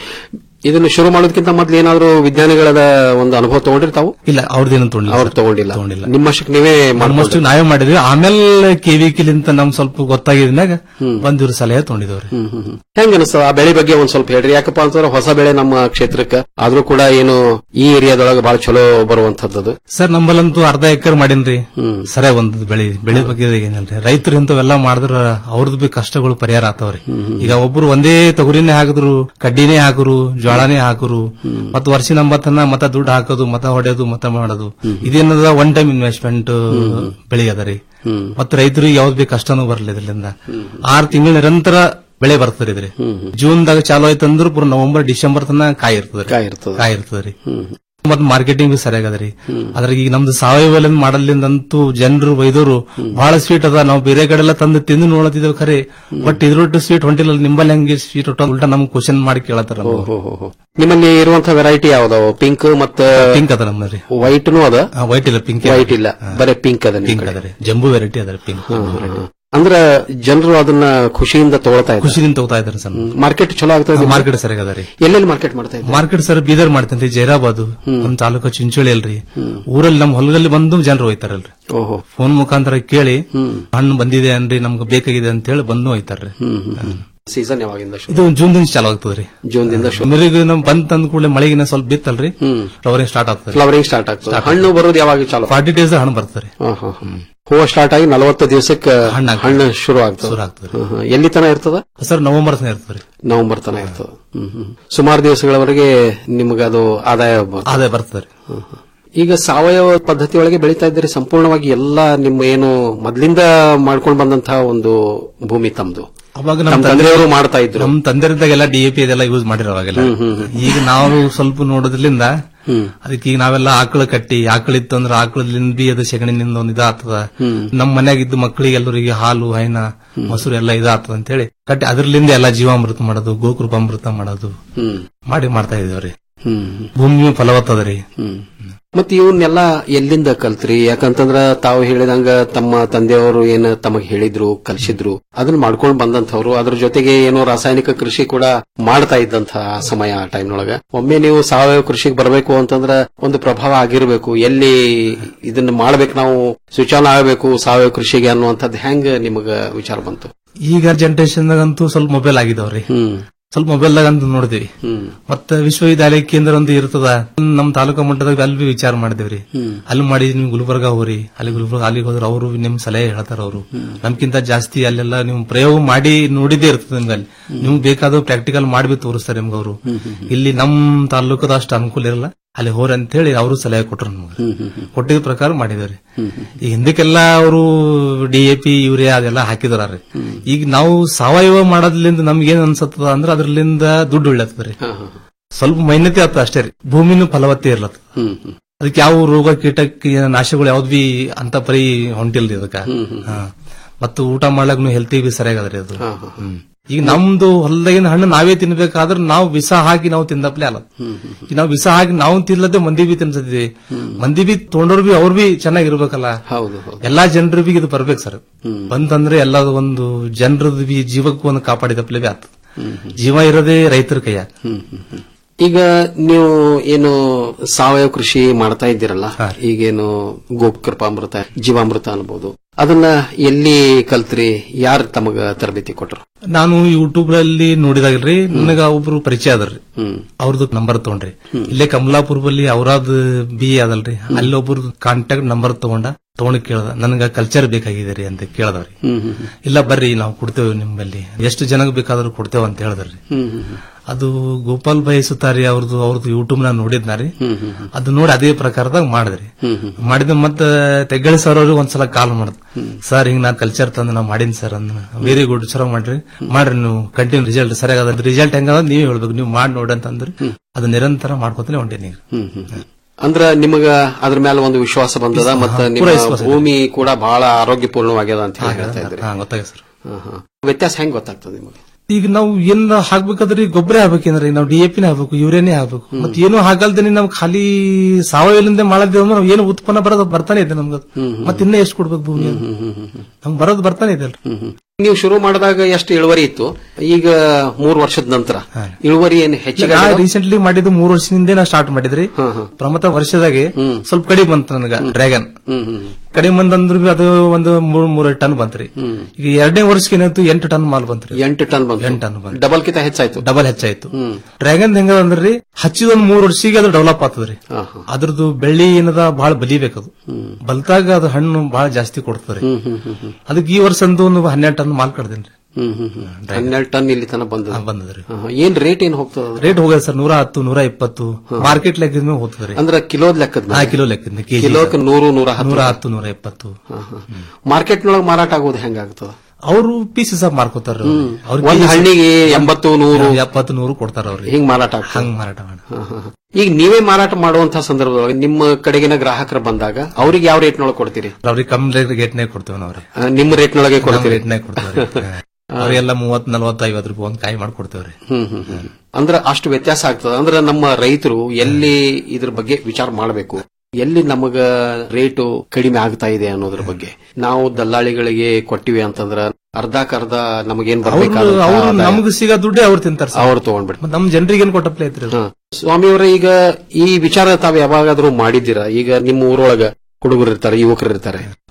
ಇದನ್ನು ಶುರು ಮಾಡೋದಕ್ಕಿಂತ ಮೊದ್ಲು ಏನಾದ್ರು ವಿಜ್ಞಾನಿಗಳದ ಒಂದು ಅನುಭವ ತಗೊಂಡಿರ್ತಾವು ಇಲ್ಲ ಅವ್ರದ್ದೇನು ತಗೊಂಡಿಲ್ಲ ಅವ್ರು ತಗೊಂಡಿಲ್ಲ ನಿಮ್ಮಷ್ಟಕ್ಕೆ ನೀವೇ ಆಲ್ಮೋಸ್ಟ್ ನಾವೇ ಮಾಡಿದ್ವಿ ಆಮೇಲೆ ಕೆವಿಕಿಲಿಂತ ನಮ್ ಸ್ವಲ್ಪ ಗೊತ್ತಾಗಿದ್ಮ್ಯಾಗ ಬಂದಿವ್ರ ಸಲಹೆ ತಗೊಂಡಿದವ್ರಿ ಹೆಂಗ ಅನಿಸ್ತದ ಆ ಬೆಳೆ ಬಗ್ಗೆ ಒಂದ್ ಸ್ವಲ್ಪ ಹೇಳ್ರಿ ಯಾಕಪ್ಪ ಅಂತಂದ್ರೆ ಹೊಸ ಬೆಳೆ ನಮ್ಮ ಕ್ಷೇತ್ರಕ್ಕೆ ಆದ್ರೂ ಕೂಡ ಏನು ಈ ಏರಿಯಾದೊಳಗೆ ಬಹಳ ಚಲೋ ಬರುವಂತದ್ದು ಸರ್ ನಂಬಲ್ಲಂತೂ ಅರ್ಧ ಎಕರೆ ಮಾಡೀನ್ರಿ ಸರಿಯಾಗಿ ಒಂದು ಬೆಳೆ ಬೆಳೆ ಬಗ್ಗೆ ಏನಲ್ರಿ ರೈತರು ಇಂಥವೆಲ್ಲ ಮಾಡಿದ್ರ ಅವ್ರದ್ದು ಬಿ ಕಷ್ಟಗಳು ಪರಿಹಾರ ಆತವ್ರಿ ಈಗ ಒಬ್ರು ಒಂದೇ ತೊಗರಿನೇ ಹಾಕಿದ್ರು ಕಡ್ಡಿನೇ ಹಾಕರು ಜೋಳನೇ ಹಾಕರು ಮತ್ತ ವರ್ಷ ನಂಬತ್ತನ ಮತ್ತ ದುಡ್ಡು ಹಾಕೋದು ಮತ ಹೊಡೆಯೋದು ಮತ ಮಾಡೋದು ಇದೇನದ ಒನ್ ಟೈಮ್ ಇನ್ವೆಸ್ಟ್ಮೆಂಟ್ ಬೆಳೆ ಅದ ರೀ ಮತ್ತ ರೈತರಿಗೆ ಯಾವ್ದು ಬಿ ಕಷ್ಟನೂ ಬರಲ್ಲ ಇದರಿಂದ ಆರು ತಿಂಗಳು ನಿರಂತರ ಬೆಳೆ ಬರ್ತದ್ರಿ ಇದ್ರಿ ಜೂನ್ದಾಗ ಚಾಲು ಆಯ್ತು ಅಂದ್ರ ಪೂರ ನವೆಂಬರ್ ಡಿಸೆಂಬರ್ ತನ ಕಾಯಿ ಇರ್ತದ ಕಾಯಿ ಇರ್ತದ ಕಾಯಿ ಇರ್ತದ್ರಿ ಮತ್ ಮಾರ್ಕೆಟಿಂಗ್ ಬಿ ಸರಿಯಾಗದ್ರಿ ಅದ್ರಾಗ ಈಗ ನಮ್ದು ಸಾವಯವ ಮಾಡಲಿಂದಂತೂ ಜನರು ವೈದವರು ಬಹಳ ಸ್ವೀಟ್ ಅದ ನಾವು ಬೇರೆ ಕಡೆ ಎಲ್ಲ ತಂದು ತಿಂದು ನೋಡತಿದ್ದೇವೆ ಖರೆ ಬಟ್ ಇದ್ರೊಟ್ಟು ಸ್ವೀಟ್ ಹೊಂಟಿಲ್ಲ ನಿಂಬಲ್ಲಿ ಹೆಂಗೆ ಸ್ವೀಟ್ ಹೊಟ್ಟ ಉಲ್ಟಾ ನಮ್ಗೆ ಕ್ವಶನ್ ಮಾಡಿ ಕೇಳತ್ತಾರ ನಿಮ್ಮಲ್ಲಿ ಇರುವಂತಹ ವೆರೈಟಿ ಯಾವ್ದಾವ ಪಿಂಕ್ ಮತ್ತ ಪಿಂಕ್ ಅದ ನಮ್ಮಲ್ಲಿ ವೈಟ್ನು ಅದ ವೈಟ್ ಇಲ್ಲ ಪಿಂಕ್ ವೈಟ್ ಇಲ್ಲ ಬರೀ ಪಿಂಕ್ ಅದ ಪಿಂಕ್ ಅದ ರೀ ಜಂಬು ವೆರೈಟಿ ಅದ ಪಿಂಕ್ ಅಂದ್ರ ಜನರು ಅದನ್ನ ಖುಷಿಯಿಂದ ತಗೊಳ್ತಾ ಇದ್ದಾರೆ ಖುಷಿಯಿಂದ ತಗೋತಾ ಇದಾರೆ ಸರ್ ಮಾರ್ಕೆಟ್ ಚಲೋ ಆಗ್ತಾ ಇದೆ ಮಾರ್ಕೆಟ್ ಸರಿಯಾಗದ ರೀ ಎಲ್ಲೆಲ್ಲಿ ಮಾರ್ಕೆಟ್ ಮಾಡ್ತಾ ಇದ್ದಾರೆ ಮಾರ್ಕೆಟ್ ಸರ್ ಬೀದರ್ ಮಾಡ್ತೇನ್ರಿ ಜೈರಾಬಾದ್ ನಮ್ ತಾಲೂಕು ಚಿಂಚೋಳಿ ಅಲ್ರಿ ಊರಲ್ಲಿ ನಮ್ ಹೊಲದಲ್ಲಿ ಬಂದು ಜನರು ಹೋಯ್ತಾರಲ್ರಿ ಓಹೋ ಫೋನ್ ಮುಖಾಂತರ ಕೇಳಿ ಹಣ್ಣು ಬಂದಿದೆ ಅನ್ರಿ ನಮ್ಗೆ ಬೇಕಾಗಿದೆ ಅಂತ ಹೇಳಿ ಬಂದು ಹೋಯ್ತಾರ್ರಿ ಸೀಸನ್ ಯಾವಾಗಿಂದ ಶುರು ಇದು ಜೂನ್ ದಿಂದ ಚಾಲು ಆಗ್ತದ್ರಿ ಜೂನ್ ದಿಂದ ಶುರು ಮರಿಗೆ ನಮ್ ಬಂದ್ ತಂದ ಕೂಡಲೇ ಮಳೆಗಿನ ಸ್ವಲ್ಪ ಬಿತ್ತಲ್ರಿ ಫ್ಲವರಿಂಗ್ ಸ್ಟಾರ್ಟ್ ಆಗ್ತದೆ ಫ್ಲವರಿಂಗ್ ಸ್ಟಾರ್ಟ್ ಆಗ್ತದೆ ಹಣ್ಣು ಬರೋದು ಯಾವಾಗ ಚಾಲು ಫಾರ್ಟಿ ಡೇಸ್ ಹಣ್ಣು ಬರ್ತದೆ ಹೂವು ಸ್ಟಾರ್ಟ್ ಆಗಿ ನಲವತ್ತು ದಿವಸಕ್ಕೆ ಹಣ್ಣು ಶುರು ಆಗ್ತದೆ ಶುರು ಆಗ್ತದೆ ಹ್ಮ್, ಹ್ಮ್. ಎಲ್ಲಿ ತನ ಇರ್ತದ ಸರ್ ನವೆಂಬರ್ ತನಕ ಇರ್ತದೆ ನವೆಂಬರ್ ತನ ಇರ್ತದ ಹ್ಮ್, ಹ್ಮ್. ಸುಮಾರು ದಿವಸಗಳವರೆಗೆ ನಿಮ್ಗೆ ಅದು ಆದಾಯ ಬರ್ತದೆ. ಆದಾಯ ಬರ್ತದೆ ಹ್ಮ್, ಹ್ಮ್. ಈಗ ಸಾವಯವ ಪದ್ಧತಿ ಒಳಗೆ ಬೆಳೀತಾ ಇದ್ದೀರಿ ಸಂಪೂರ್ಣವಾಗಿ ಎಲ್ಲ ನಿಮ್ಮ ಏನು ಮೊದ್ಲಿಂದ ಮಾಡ್ಕೊಂಡು ಬಂದಂತಹ ಒಂದು ಭೂಮಿ ತಮ್ದು ಅವಾಗ ನಮ್ಮ ನಮ್ಮ ತಂದೆಯವರು ಮಾಡ್ತಾ ಇದ್ರು ನಮ್ ತಂದೆರಿದ್ದಾಗೆಲ್ಲ ಡಿ ಎ ಪಿ ಅದೆಲ್ಲ ಯೂಸ್ ಮಾಡಿರೋ ಅವಾಗೆಲ್ಲ ಈಗ ನಾವು ಸ್ವಲ್ಪ ನೋಡೋದ್ರಿಂದ ಅದಕ್ಕೆ ಈಗ ನಾವೆಲ್ಲ ಆಕಳ ಕಟ್ಟಿ ಆಕಳ ಇತ್ತು ಅಂದ್ರೆ ಆಕಳದಿಂದ ಬಿ ಅದು ಸೆಗಣಿನಿಂದ ಒಂದು ಇದಾಗ್ತದ ನಮ್ ಮನ್ಯಾಗ ಇದ್ದು ಮಕ್ಕಳಿಗೆ ಎಲ್ಲರಿಗೆ ಹಾಲು ಹೈನ ಮೊಸರು ಎಲ್ಲ ಇದಾಗ್ತದ ಅಂತ ಹೇಳಿ ಕಟ್ಟಿ ಅದ್ರಲಿಂದ ಎಲ್ಲ ಜೀವಾಮೃತ ಮಾಡೋದು ಗೋಕೃಪಾಮೃತ ಮಾಡೋದು ಹ್ಮ್ ಮಾಡಿ ಮಾಡ್ತಾ ಇದೇವ್ರಿ ಹ್ಮ್ ಭೂಮಿ ಫಲವತ್ತದರಿ ಹ್ಮ್ ಮತ್ತೆ ಇವನ್ನೆಲ್ಲ ಎಲ್ಲಿಂದ ಕಲ್ತ್ರಿ ಯಾಕಂತಂದ್ರ ತಾವು ಹೇಳಿದಂಗ ತಮ್ಮ ತಂದೆಯವರು ಏನ ತಮಗ್ ಹೇಳಿದ್ರು ಕಲಿಸಿದ್ರು ಅದನ್ನ ಮಾಡ್ಕೊಂಡು ಬಂದಂತವ್ರು ಅದ್ರ ಜೊತೆಗೆ ಏನೋ ರಾಸಾಯನಿಕ ಕೃಷಿ ಕೂಡ ಮಾಡ್ತಾ ಇದ್ದಂತ ಸಮಯ ಆ ಟೈಮ್ನೊಳಗ ಒಮ್ಮೆ ನೀವು ಸಾವಯವ ಕೃಷಿಗೆ ಬರಬೇಕು ಅಂತಂದ್ರ ಒಂದು ಪ್ರಭಾವ ಆಗಿರ್ಬೇಕು ಎಲ್ಲಿ ಇದನ್ನ ಮಾಡ್ಬೇಕು ನಾವು ಸ್ವಿಚ್ ಆನ್ ಆಗಬೇಕು ಸಾವಯವ ಕೃಷಿಗೆ ಅನ್ನುವಂಥದ್ದು ಹೆಂಗ ನಿಮಗ ವಿಚಾರ ಬಂತು ಈಗ ಜನರೇಷನ್ದಾಗಂತೂ ಸ್ವಲ್ಪ ಮೊಬೈಲ್ ಆಗಿದಾವ್ರಿ ಸ್ವಲ್ಪ ಮೊಬೈಲ್ದಾಗ ಅಂತ ನೋಡಿದ್ವಿ ಮತ್ತ ವಿಶ್ವವಿದ್ಯಾಲಯ ಕೇಂದ್ರ ಒಂದು ಇರ್ತದ ನಮ್ ತಾಲೂಕಾ ಮಟ್ಟದಾಗ ಅಲ್ಲಿ ಬಿ ವಿಚಾರ ಮಾಡಿದೇವ್ರಿ ಅಲ್ಲಿ ಮಾಡಿ ನೀವು ಗುಲ್ಬರ್ಗ ಹೋಗ್ರಿ ಅಲ್ಲಿ ಗುಲ್ಬರ್ಗ ಅಲ್ಲಿಗೆ ಹೋದ್ರೆ ಅವರು ನಿಮ್ ಸಲಹೆ ಹೇಳ್ತಾರ ಅವರು ನಮ್ಗಿಂತ ಜಾಸ್ತಿ ಅಲ್ಲೆಲ್ಲ ನೀವು ಪ್ರಯೋಗ ಮಾಡಿ ನೋಡಿದೇ ಇರ್ತದೆ ನಿಮ್ಗೆ ಅಲ್ಲಿ ನಿಮ್ಗೆ ಬೇಕಾದ ಪ್ರಾಕ್ಟಿಕಲ್ ಮಾಡಿ ತೋರಿಸ್ತಾರೆ ನಿಮ್ಗೆ ಅವರು ಇಲ್ಲಿ ನಮ್ ತಾಲೂಕದ ಅಷ್ಟು ಅನುಕೂಲ ಇರಲ್ಲ ಅಲ್ಲಿ ಹೋರಿ ಅಂತ ಹೇಳಿ ಅವರು ಸಲಹೆ ಕೊಟ್ರು ನಮ್ಗೆ ಕೊಟ್ಟಿದ ಪ್ರಕಾರ ಮಾಡಿದಾರೆ ಈ ಹಿಂದಕ್ಕೆಲ್ಲ ಅವರು ಡಿ ಎ ಪಿ ಯೂರಿಯಾ ಅದೆಲ್ಲ ಹಾಕಿದಾರೆ ಈಗ ನಾವು ಸಾವಯವ ಮಾಡೋದ್ರಿಂದ ನಮ್ಗೆ ಏನ್ ಅನ್ಸತ್ತದ ಅಂದ್ರೆ ಅದ್ರಲಿಂದ ದುಡ್ಡು ಉಳ್ಳತ್ತದ್ರಿ ಸ್ವಲ್ಪ ಮೈನತೆ ಆತ ಅಷ್ಟೇ ರೀ ಭೂಮಿನೂ ಫಲವತ್ತೆ ಇರ್ಲತ್ತ ಅದಕ್ಕೆ ಯಾವ ರೋಗ ಕೀಟ ನಾಶಗಳು ಯಾವ್ದು ಬಿ ಅಂತ ಪರಿ ಹೊಂಟಿಲ್ರಿ ಅದಕ್ಕ ಹಾ. ಮತ್ತು ಊಟ ಮಾಡ್ಲಾಗ್ನು ಹೆಲ್ತಿ ಬಿ ಸರಿಯಾಗದ್ರಿ ಅದು ಹ್ಮ್. ಈಗ ನಮ್ದು ಹೊಲದಾಗಿನ ಹಣ್ಣು ನಾವೇ ತಿನ್ಬೇಕಾದ್ರೆ ನಾವು ವಿಷ ಹಾಕಿ ನಾವು ತಿಂದಪ್ಲೆ ಅಲ್ಲ ಈಗ ನಾವು ವಿಷ ಹಾಕಿ ನಾವು ತಿನ್ಲದೆ ಮಂದಿ ಬಿ ತಿನ್ಸದ್ವಿ ಮಂದಿ ಬಿ ತೊಗೊಂಡವ್ರು ಬಿ ಅವ್ರು ಬಿ ಚೆನ್ನಾಗಿರ್ಬೇಕಲ್ಲ ಹೌದು ಎಲ್ಲಾ ಜನರು ಬಿ ಇದು ಬರ್ಬೇಕು ಸರ್ ಬಂತಂದ್ರೆ ಎಲ್ಲ ಒಂದು ಜನರದ್ದು ಬಿ ಜೀವಕ್ಕೂ ಒಂದು ಕಾಪಾಡಿದಪ್ಲೆ ಬಿ ಆತ ಜೀವ ಇರೋದೇ ರೈತರ ಕೈಯಾಗ ಈಗ ನೀವು ಏನು ಸಾವಯವ ಕೃಷಿ ಮಾಡ್ತಾ ಇದ್ದೀರಲ್ಲ ಈಗೇನು ಗೋಕೃಪಾಮೃತ ಜೀವಾಮೃತ ಅನ್ಬೋದು ಅದನ್ನ ಎಲ್ಲಿ ಕಲ್ತ್ರಿ ಯಾರು ತಮಗ ತರಬೇತಿ ಕೊಟ್ರು ನಾನು ಯೂಟ್ಯೂಬ್ ಅಲ್ಲಿ ನೋಡಿದಾಗಲ್ರಿ ನನಗ ಒಬ್ರು ಪರಿಚಯ ಅದಲ್ರಿ ಅವ್ರದ್ದು ನಂಬರ್ ತಗೊಂಡ್ರಿ ಇಲ್ಲೇ ಕಮಲಾಪುರ ಬಲ್ಲಿ ಅವರಾದ ಬಿ ಅದಲ್ರಿ ಅಲ್ಲಿ ಒಬ್ರದ್ದು ಕಾಂಟ್ಯಾಕ್ಟ್ ನಂಬರ್ ತಗೊಂಡ ತಗೊಂಡ್ ಕೇಳ್ದ ನನಗ ಕಲ್ಚರ್ ಬೇಕಾಗಿದೆ ರೀ ಅಂತ ಕೇಳ್ದವ್ರಿ ಇಲ್ಲ ಬರ್ರಿ ನಾವು ಕೊಡ್ತೇವೆ ನಿಮ್ಮಲ್ಲಿ ಎಷ್ಟು ಜನಕ್ಕೆ ಬೇಕಾದ್ರೂ ಕೊಡ್ತೇವೆ ಅಂತ ಹೇಳಿದ್ರಿ ಅದು ಗೋಪಾಲ್ ಬೈ ಸುತಾರಿ ಅವ್ರದ್ದು ಅವ್ರದ್ದು ಯೂಟ್ಯೂಬ್ ನಾನು ನೋಡಿದ್ನಾರಿ ಅದು ನೋಡಿ ಅದೇ ಪ್ರಕಾರದಾಗ ಮಾಡಿದ್ರಿ ಮಾಡಿದ ಮತ್ತೆ ತೆಗ್ಗಳಿ ಸರ್ ಅವ್ರಿಗೆ ಒಂದ್ಸಲ ಕಾಲ್ ಮಾಡ್ದ ಸರ್ ಹಿಂಗ್ ನಾ ಕಲ್ಚರ್ ತಂದು ನಾ ಮಾಡೀನಿ ಸರ್ ಅಂದ ವೆರಿ ಗುಡ್ ಚಲೋ ಮಾಡ್ರಿ ಮಾಡ್ರಿ ನೀವು ಕಂಟಿನ್ಯೂ ರಿಸಲ್ಟ್ ಸರಿಯಾಗದ ರಿಸಲ್ಟ್ ಹೆಂಗದ ನೀವೇ ಹೇಳ್ಬೇಕು ನೀವು ಮಾಡಿ ನೋಡಿ ಅಂತ ಅಂದ್ರಿ ಅದು ನಿರಂತರ ಮಾಡ್ಕೊತಾನೆ ಹೊಂಟೀನಿ ಈಗ ಅಂದ್ರ ನಿಮಗ ಅದ್ರ ಮೇಲೆ ಒಂದು ವಿಶ್ವಾಸ ಬಂದದ ಮತ್ತ ಪೂರ ನಿಮ್ಮ ವಿಶ್ವಾಸ ಇದೆ. ಭೂಮಿ ಕೂಡ ಬಹಳ ಆರೋಗ್ಯಪೂರ್ಣವಾಗ್ಯದ ಅಂತ ಹೇಳಿ ಹೇಳ್ತಾ ಇದ್ರಿ ಹಾ ಗೊತ್ತಾಗ ಸರ್ ಹಾ, ಹಾ. ವ್ಯತ್ಯಾಸ ಹೆಂಗ್ ಗೊತ್ತಾಗ್ತದೆ ನಿಮಗೆ ಈಗ ನಾವು ಏನ್ ಹಾಕ್ಬೇಕಾದ್ರೆ ಗೊಬ್ಬರ ಹಾಕ್ಬೇಕೇನ್ರಿ ನಾವು ಡಿ ಎ ಪಿನೇ ಹಾಕ್ಬೇಕು ಯೂರಿಯಾನೇ ಹಾಕ್ಬೇಕು ಮತ್ತೆ ಏನು ಹಾಕಲ್ದೇನೆ ನಾವು ಖಾಲಿ ಸಾವಯವದಿಂದ ಮಾಡಿದ್ದೇವೆ ಅಂದ್ರೆ ನಾವು ಏನು ಉತ್ಪನ್ನ ಬರೋದು ಬರ್ತಾನೆ ಇದೆ ನಮ್ಗೆ ಮತ್ತೆ ಇನ್ನೂ ಎಷ್ಟು ಕೊಡ್ಬೇಕು ಭೂಮಿ ನಮ್ಗೆ ಬರೋದು ಬರ್ತಾನೆ ಇದೆ ಅಲ್ರಿ ನೀವು ಶುರು ಮಾಡಿದಾಗ ಎಷ್ಟು ಇಳುವರಿ ಇತ್ತು ಈಗ ಮೂರ್ ವರ್ಷದ ನಂತರ ಇಳುವರಿ ಏನು ಹೆಚ್ಚಿಗೆ ನಾ ರೀಸೆಂಟ್ಲಿ ಮಾಡಿದ್ದು ಮೂರು ವರ್ಷದಿಂದ ನಾ ಸ್ಟಾರ್ಟ್ ಮಾಡಿದ್ರಿ ಪ್ರಮತ ವರ್ಷದಾಗೆ ಸ್ವಲ್ಪ ಕಡಿಮೆ ಬಂತು ನನಗ ಡ್ರ್ಯಾಗನ್ ಕಡಿಮೆ ಬಂದಂದ್ರು ಬಿ ಅದು ಒಂದು ಮೂರ್ ಮೂರ್ ಟನ್ ಬಂತ್ರಿ ಈಗ ಎರಡನೇ ವರ್ಷಕ್ಕೆ ಏನಾಯ್ತು ಎಂಟು ಟನ್ ಮಾಲ್ ಬಂತ್ರಿ ಎಂಟು ಟನ್ ಬಂತು ಎಂಟು ಟನ್ ಬಂತು ಡಬಲ್ ಕಿಂತ ಹೆಚ್ಚಾಯ್ತು ಡಬಲ್ ಹೆಚ್ಚಾಯ್ತು ಡ್ರ್ಯಾಗನ್ ಹೆಂಗ ಅಂದ್ರಿ ಹಚ್ಚಿದ ಒಂದ್ ಮೂರ್ ವರ್ಷಿಗೆ ಅದು ಡೆವಲಪ್ ಆಗ್ತದ್ರಿ ಅದ್ರದ್ದು ಬೆಳ್ಳಿ ಏನದ ಬಹಳ ಬಲಿಬೇಕದು ಬಲ್ತಾಗ ಅದು ಹಣ್ಣು ಬಹಳ ಜಾಸ್ತಿ ಕೊಡ್ತದ್ರಿ ಅದಕ್ಕೆ ಈ ವರ್ಷ ಅಂತೂ ಒಂದು ಹನ್ನೆರಡು ಟನ್ ಮಾಲ್ ಕಡ್ದೇನ್ರಿ ಹನ್ನೆರಡು ಟನ್ ಇಲ್ಲಿ ತನಕ ಬಂದ ಬಂದದ್ರಿ ಏನ್ ರೇಟ್ ಏನ್ ಹೋಗ್ತದ ರೇಟ್ ಹೋಗದ ಸರ್ ನೂರ ಹತ್ತು ನೂರ ಇಪ್ಪತ್ತು ಮಾರ್ಕೆಟ್ ಲೆಕ್ಕದ ಮೇಲೆ ಹೋಗ್ತದ್ರಿ ಅಂದ್ರ ಕಿಲೋದ್ ಲೆಕ್ಕದ ಹಾ ಕಿಲೋ ಲೆಕ್ಕದ ಕೆಜಿ ಕಿಲೋಕ್ಕೆ ನೂರು ನೂರ ಹತ್ತು ನೂರ ಹತ್ತು ನೂರ ಇಪ್ಪತ್ತು ಮಾರ್ಕೆಟ್ನೊಳಗೆ ಮಾರಾಟ ಆಗೋದು ಹೆಂಗಾಗ್ತದ ಅವರು ಪೀಸಸ್ ಆಗಿ ಮಾರ್ಕೋತಾರ ಒಂದ್ ಹಣ್ಣಿಗೆ ಎಂಬತ್ತು ನೂರು ಎಪ್ಪತ್ತು ನೂರು ಕೊಡ್ತಾರ ಅವ್ರಿಗೆ ಹಿಂಗ್ ಮಾರಾಟ ಆಗ್ತದೆ ಹಂಗ್ ಮಾರಾಟ ಮಾಡ ಈಗ ನೀವೇ ಮಾರಾಟ ಮಾಡುವಂತಹ ಸಂದರ್ಭದೊಳಗೆ ನಿಮ್ಮ ಕಡೆಗಿನ ಗ್ರಾಹಕರು ಬಂದಾಗ ಅವ್ರಿಗೆ ಯಾವ ರೇಟ್ನೊಳಗೆ ಕೊಡ್ತೀರಿ ಅವ್ರಿಗೆ ಕಮ್ಮಿ ರೇಟ್ನಾಗ ಕೊಡ್ತೇವೆ ನಾವ್ರಿ ಆ, ನಿಮ್ಮ ರೇಟ್ನೊಳಗೆ ಕೊಡ್ತೀರಿ ರೇಟ್ನಾಗ ಕೊಡ್ತೇವ್ರಿ ಅವ್ರಿಗೆಲ್ಲ ಮೂವತ್ ನಲ್ವತ್ತು ಐವತ್ತು ರೂಪಾಯಿ ಒಂದ್ ಕಾಯಿ ಮಾಡ್ಕೊಡ್ತೇವ್ರಿ ಹ್ಮ್ ಹ್ಮ್ ಹ್ಮ್. ಅಂದ್ರ ಅಷ್ಟು ವ್ಯತ್ಯಾಸ ಆಗ್ತದ ಅಂದ್ರ ನಮ್ಮ ರೈತರು ಎಲ್ಲಿ ಇದ್ರ ಬಗ್ಗೆ ವಿಚಾರ ಮಾಡಬೇಕು ಎಲ್ಲಿ ನಮಗ ರೇಟು ಕಡಿಮೆ ಆಗ್ತಾ ಇದೆ ಅನ್ನೋದ್ರ ಬಗ್ಗೆ ನಾವು ದಲ್ಲಾಳಿಗಳಿಗೆ ಕೊಟ್ಟಿವಿ ಅಂತಂದ್ರ ಅರ್ಧಕ್ಕರ್ಧ ನಮಗೇನ್ ಅವ್ರು ಅವ್ರು ನಮ್ಗ್ ಸಿಗೋ ದುಡ್ಡೇ ಅವ್ರು ತಿಂತಾರ ಅವ್ರು ತಗೊಂಡ್ಬಿಡ್ತಾರೆ ನಮ್ ಜನರಿಗೆ ಏನ್ ಕೊಟ್ಟಪ್ಲೆ ಐತ್ರಿ ಅದು? ಸ್ವಾಮಿಯವರ ಈಗ ಈ ವಿಚಾರ ತಾವು ಯಾವಾಗಾದ್ರೂ ಮಾಡಿದ್ದೀರಾ ಈಗ ನಿಮ್ಮ ಊರೊಳಗ ಹುಡುಗರು ಇರ್ತಾರೆ ಯುವಕರು ಇರ್ತಾರೆ